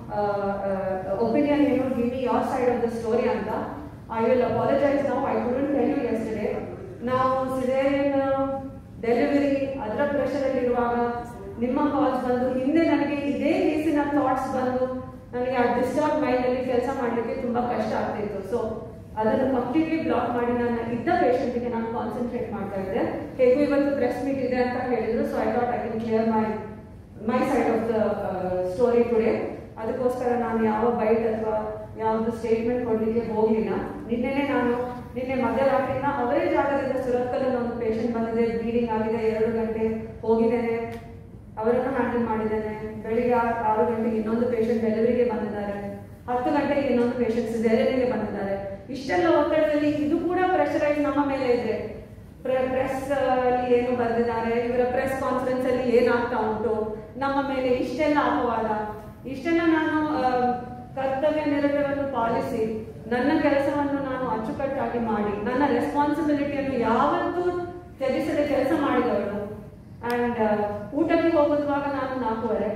ಒಪಿನಿಯನ್ ಏನು give me your side of the story ಅಂತ ಐ ವಿಲ್ ಅಪಾಲಜೈಸ್ ನಾವು I couldn't tell you yesterday ನಾವು ಸಿಸೇರಿಯನ್ ಡೆಲಿವರಿ ಅದರ ಪ್ರೆಷರ್ ಅಲ್ಲಿ ಇರುವಾಗ ನಿಮ್ಮ ಕಾಲ್ಸ್ ಬಂದು ಹಿಂದೆ ನನಗೆ ಇದೇ ಕೇಸಿನ ಥಾಟ್ಸ್ ಬಂದು ನನಗೆ ಆ ಡಿಸ್ಟರ್ಬ್ ಮೈಂಡ್ ಅಲ್ಲಿ ಕೆಲಸ ಮಾಡ್ಲಿಕ್ಕೆ ತುಂಬಾ ಕಷ್ಟ ಆಗ್ತಿತ್ತು ಸೊ ಅದನ್ನು ಕಂಪ್ಲೀಟ್ಲಿ ಬ್ಲಾಕ್ ಮಾಡಿ ನನ್ನ ಇದ್ದ ಪೇಷಂಟ್ಗೆ ನಾನು ಕಾನ್ಸಂಟ್ರೇಟ್ ಮಾಡ್ತಾ ಇದ್ದೆ ಹೇಗೂ ಇವತ್ತು ಪ್ರೆಸ್ ಮೀಟ್ ಇದೆ ಅಂತ ಹೇಳಿದ್ರು so I thought I can clear my my side of the story today ಅದಕ್ಕೋಸ್ಕರ ನಾನು ಯಾವ ಬೈಟ್ ಅಥವಾ ಯಾವ್ದು ಸ್ಟೇಟ್ಮೆಂಟ್ ಕೊಡ್ಲಿಕ್ಕೆ ಹೋಗ್ಲಿಲ್ಲ ನಿನ್ನೆನೆ ನಾನು ನಿನ್ನೆ ಮಧ್ಯರಾತ್ರಿನ ಅವರೇ ಜಾಗದಿಂದ ಸುರತ್ಕಲ್ ಒಂದು ಪೇಷಂಟ್ ಬಂದಿದೆ ಬ್ಲೀಡಿಂಗ್ ಆಗಿದೆ ಎರಡು ಗಂಟೆ ಹೋಗಿದ್ದೇನೆ ಅವರನ್ನು ಹ್ಯಾಂಡಲ್ ಮಾಡಿದ್ದೇನೆ ಬೆಳಿಗ್ಗೆ ಆರು ಆರು ಗಂಟೆಗೆ ಇನ್ನೊಂದು ಪೇಷಂಟ್ ಡೆಲಿವರಿಗೆ ಬಂದಿದ್ದಾರೆ ಹತ್ತು ಗಂಟೆಗೆ ಇನ್ನೊಂದು ಪೇಷಂಟ್ ಸಿಸೇರಿಯನ್ಗೆ ಬಂದಿದ್ದಾರೆ ಇಷ್ಟೆಲ್ಲ ಒತ್ತಡದಲ್ಲಿ ಇದು ಕೂಡ ಪ್ರೆಷರೈಸ್ ನಮ್ಮ ಮೇಲೆ ಇದೆ ಪ್ರೆಸ್ ಅಲ್ಲಿ ಏನು ಬರೆದಿದ್ದಾರೆ ಇವರ ಪ್ರೆಸ್ ಕಾನ್ಫರೆನ್ಸ್ ಅಲ್ಲಿ ಏನಾಗ್ತಾ ಉಂಟು ನಮ್ಮ ಮೇಲೆ ಇಷ್ಟೆಲ್ಲ ಅಪವಾದ ಇಷ್ಟೆಲ್ಲ ನಾನು ಆ, ಕರ್ತವ್ಯ ನಿರತವನ್ನು ಪಾಲಿಸಿ ನನ್ನ ಕೆಲಸವನ್ನು ನಾನು ಅಚ್ಚುಕಟ್ಟಾಗಿ ಮಾಡಿ ನನ್ನ ರೆಸ್ಪಾನ್ಸಿಬಿಲಿಟಿಯನ್ನು ಯಾವತ್ತೂ ತ್ಯಜಿಸದೆ ಕೆಲಸ ಮಾಡಿದವಳು ಅಂಡ್ ಊಟಕ್ಕೆ ಹೋಗುವಾಗ ನಾನು ನಾಲ್ಕೂವರೆ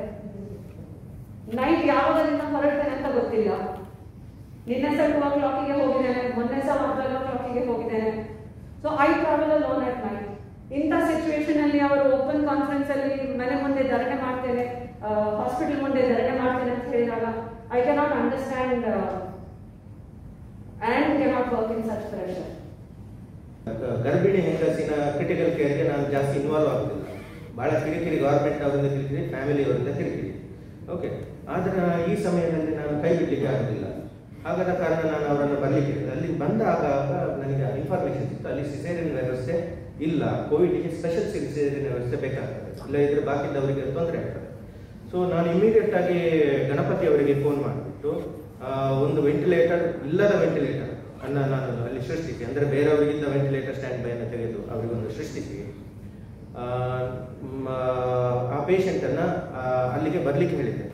ನೈಟ್ ಯಾವಾಗದಿಂದ ಹೊರಡ್ತೇನೆ ಅಂತ ಗೊತ್ತಿಲ್ಲ ನಿನ್ನೆ ಸಹ ಟೂ ಓ ಕ್ಲಾಕಿಗೆ ಹೋಗಿದ್ದೇನೆ ಮೊನ್ನೆ ಸಹ ಒನ್ ಟ್ವೆಲ್ ಓ ಕ್ಲಾಕಿಗೆ ಹೋಗಿದ್ದೇನೆ so I travel alone at night ಇಂಥ ಸಿಚುವೇಶನ್ ಅಲ್ಲಿ ಅವರು ಓಪನ್ ಕಾನ್ಫರೆನ್ಸ್ ಅಲ್ಲಿ ಮನೆ ಮುಂದೆ ಧರಣಿ ಮಾಡ್ತೇನೆ ಹಾಸ್ಪಿಟಲ್ ಮುಂದೆ ಧರಣಿ ಮಾಡ್ತೇನೆ ಅಂತ ಹೇಳಿದಾಗ I cannot understand and cannot work in such pressure ಗರ್ಭಿಣಿ ಹೆಂಗಸಿನ ಕ್ರಿಟಿಕಲ್ ಕೇರ್ಗೆ ನಾನು ಜಾಸ್ತಿ ಇನ್ವಾಲ್ವ್ ಆಗುದಿಲ್ಲ ಬಹಳ ಕಿರಿಕಿರಿ ಗೌರ್ಮೆಂಟ್ ಅವರಿಂದ ಕಿರಿಕಿರಿ ಫ್ಯಾಮಿಲಿ ಅವರಿಂದ ಕಿರಿಕಿರಿ ಓಕೆ ಆದ್ರೆ ಈ ಸಮಯದಲ್ಲಿ ನಾನು ಕೈ ಬಿಡ್ಲಿಕ್ಕೆ ಆಗುದಿಲ್ಲ ಹಾಗಾದ ಕಾರಣ ನಾನು ಅವರನ್ನು ಬರ್ಲಿಕ್ಕೆ ಹೇಳಿದೆ. ಅಲ್ಲಿ ಬಂದಾಗ ನನಗೆ ಇನ್ಫಾರ್ಮೇಶನ್ ಸಿಕ್ತು ಅಲ್ಲಿ ಸಿಸೇರಿಯನ್ ವ್ಯವಸ್ಥೆ ಇಲ್ಲ ಕೋವಿಡ್ಗೆ ಸ್ಪೆಷಲ್ ಸಿಸೇರಿಯನ್ ವ್ಯವಸ್ಥೆ ಬೇಕಾಗ್ತದೆ ಇಲ್ಲ ಇದ್ರೆ ಬಾಕಿದವರಿಗೆ ತೊಂದರೆ ಆಗ್ತದೆ ಸೊ ನಾನು ಇಮಿಡಿಯೇಟ್ ಆಗಿ ಗಣಪತಿ ಅವರಿಗೆ ಫೋನ್ ಮಾಡಿಬಿಟ್ಟು ಆ, ಒಂದು ವೆಂಟಿಲೇಟರ್ ಇಲ್ಲದ ವೆಂಟಿಲೇಟರ್ ಅನ್ನ ನಾನು ಅಲ್ಲಿ ಸೃಷ್ಟಿಸಿ ಅಂದರೆ ಬೇರೆಯವರಿಗಿದ್ದ ವೆಂಟಿಲೇಟರ್ ಸ್ಟ್ಯಾಂಡ್ ಬೈ ಅನ್ನು ತೆಗೆದು ಅವರಿಗೊಂದು ಸೃಷ್ಟಿಸಿ ಆ, ಮ್, ಆ ಪೇಷಂಟನ್ನು ಅಲ್ಲಿಗೆ ಬರಲಿಕ್ಕೆ ಹೇಳಿದ್ದೆ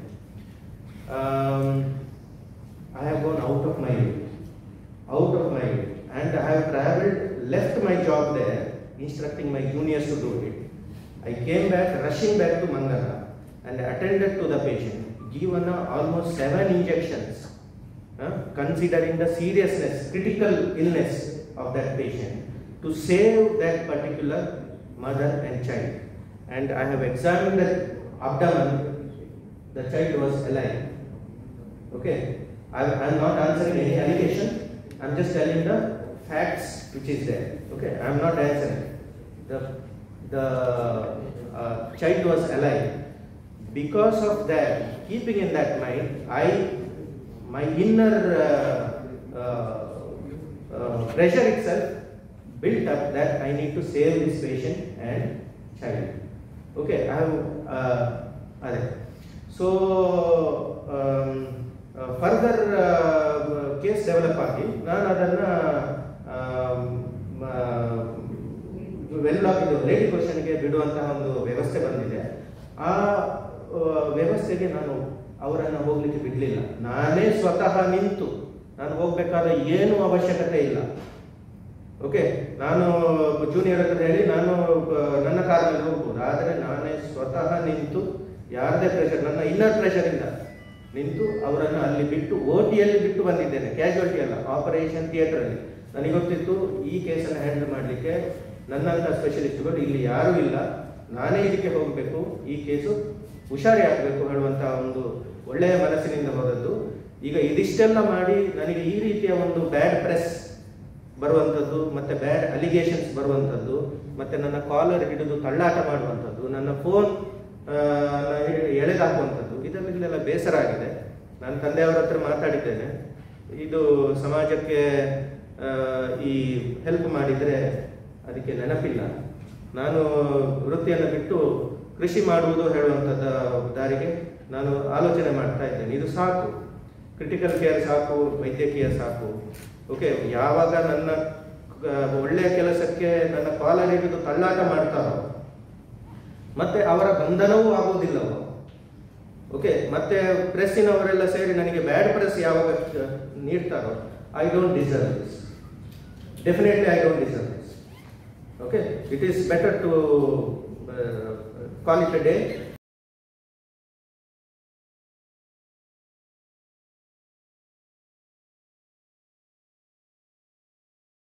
I have gone out of my out of my and I have travelled left my job there instructing my juniors to do it I came back, rushing back to Mangala and attended to the patient, given uh, almost seven injections uh, considering the seriousness, critical illness of that patient, to save that particular mother and child. And I have examined the abdomen, the child was alive. Okay, I am not answering any allegation, I am just telling the facts which is there. Okay, I am not answering. The, the uh, child was alive. Because of that, keeping in that mind, I, my inner uh, uh, uh, pressure itself built up that I need to save this patient and child. Okay, I have uh, other. So um, uh, further uh, case develop ಆಗಿ ನಾನು ಅದನ್ನ ವೆಲ್ ಇದು ಲೇಡಿ ಕ್ವಶನ್ಗೆ ಬಿಡುವಂತಹ ಒಂದು ವ್ಯವಸ್ಥೆ ಬಂದಿದೆ ಆ ಆ, ವ್ಯವಸ್ಥೆಗೆ ನಾನು ಅವರನ್ನು ಹೋಗ್ಲಿಕ್ಕೆ ಬಿಡಲಿಲ್ಲ ನಾನೇ ಸ್ವತಃ ನಿಂತು ನಾನು ಹೋಗ್ಬೇಕಾದ ಏನು ಅವಶ್ಯಕತೆ ಇಲ್ಲ ಓಕೆ ನಾನು ಜೂನಿಯರ್ ಹತ್ರ ಹೇಳಿ ನಾನು ಆ, ನನ್ನ ಕಾರಲ್ಲಿ ಹೋಗ್ಬೋದು ಆದರೆ ನಾನೇ ಸ್ವತಃ ನಿಂತು ಯಾರದೇ ಪ್ರೆಷರ್ ನನ್ನ ಇನ್ನರ್ ಪ್ರೆಷರ್ ಇಂದ ನಿಂತು ಅವರನ್ನು ಅಲ್ಲಿ ಬಿಟ್ಟು ಓ ಟಿಯಲ್ಲಿ ಬಿಟ್ಟು ಬಂದಿದ್ದೇನೆ ಕ್ಯಾಶುಯಾಲಿಟಿ ಅಲ್ಲ ಆಪರೇಷನ್ ಥಿಯೇಟರ್ ಅಲ್ಲಿ ನನಗೆ ಗೊತ್ತಿತ್ತು ಈ ಕೇಸನ್ನು ಹ್ಯಾಂಡಲ್ ಮಾಡಲಿಕ್ಕೆ ನನ್ನಂಥ ಸ್ಪೆಷಲಿಸ್ಟ್ಗಳು ಇಲ್ಲಿ ಯಾರೂ ಇಲ್ಲ ನಾನೇ ಇದಕ್ಕೆ ಹೋಗಬೇಕು ಈ ಕೇಸು ಹುಷಾರಿ ಆಗಬೇಕು ಹೇಳುವಂತಹ ಒಂದು ಒಳ್ಳೆಯ ಮನಸ್ಸಿನಿಂದ ಹೋದದ್ದು ಈಗ ಇದಿಷ್ಟೆಲ್ಲ ಮಾಡಿ ನನಗೆ ಈ ರೀತಿಯ ಒಂದು ಬ್ಯಾಡ್ ಪ್ರೆಸ್ ಬರುವಂಥದ್ದು ಮತ್ತೆ ಬ್ಯಾಡ್ ಅಲಿಗೇಷನ್ಸ್ ಬರುವಂಥದ್ದು ಮತ್ತೆ ನನ್ನ ಕಾಲರ್ ಹಿಡಿದು ತಳ್ಳಾಟ ಮಾಡುವಂಥದ್ದು ನನ್ನ ಫೋನ್ ಎಳೆದಾಕುವಂಥದ್ದು ಇದರಲ್ಲೆಲ್ಲ ಬೇಸರ ಆಗಿದೆ ನಾನು ತಂದೆಯವರ ಹತ್ರ ಮಾತಾಡಿದ್ದೇನೆ ಇದು ಸಮಾಜಕ್ಕೆ ಆ, ಈ ಹೆಲ್ಪ್ ಮಾಡಿದರೆ ಅದಕ್ಕೆ ನೆನಪಿಲ್ಲ ನಾನು ವೃತ್ತಿಯನ್ನು ಬಿಟ್ಟು ಕೃಷಿ ಮಾಡುವುದು ಹೇಳುವಂಥದ್ದ ದಾರಿಗೆ ನಾನು ಆಲೋಚನೆ ಮಾಡ್ತಾ ಇದ್ದೇನೆ ಇದು ಸಾಕು ಕ್ರಿಟಿಕಲ್ ಕೇರ್ ಸಾಕು ವೈದ್ಯಕೀಯ ಸಾಕು ಓಕೆ ಯಾವಾಗ ನನ್ನ ಆ, ಒಳ್ಳೆಯ ಕೆಲಸಕ್ಕೆ ನನ್ನ ಕಾಲರ್ ಹಿಡಿದು ತಳ್ಳಾಟ ಮಾಡ್ತಾರೋ ಮತ್ತೆ ಅವರ ಬಂಧನವೂ ಆಗುವುದಿಲ್ಲವೋ ಓಕೆ ಮತ್ತೆ ಪ್ರೆಸ್ಸಿನವರೆಲ್ಲ ಸೇರಿ ನನಗೆ ಬ್ಯಾಡ್ ಪ್ರೆಸ್ ಯಾವಾಗ ಆ, ನೀಡ್ತಾರೋ I don't deserve this definitely I don't deserve this okay it is better to uh, call it a day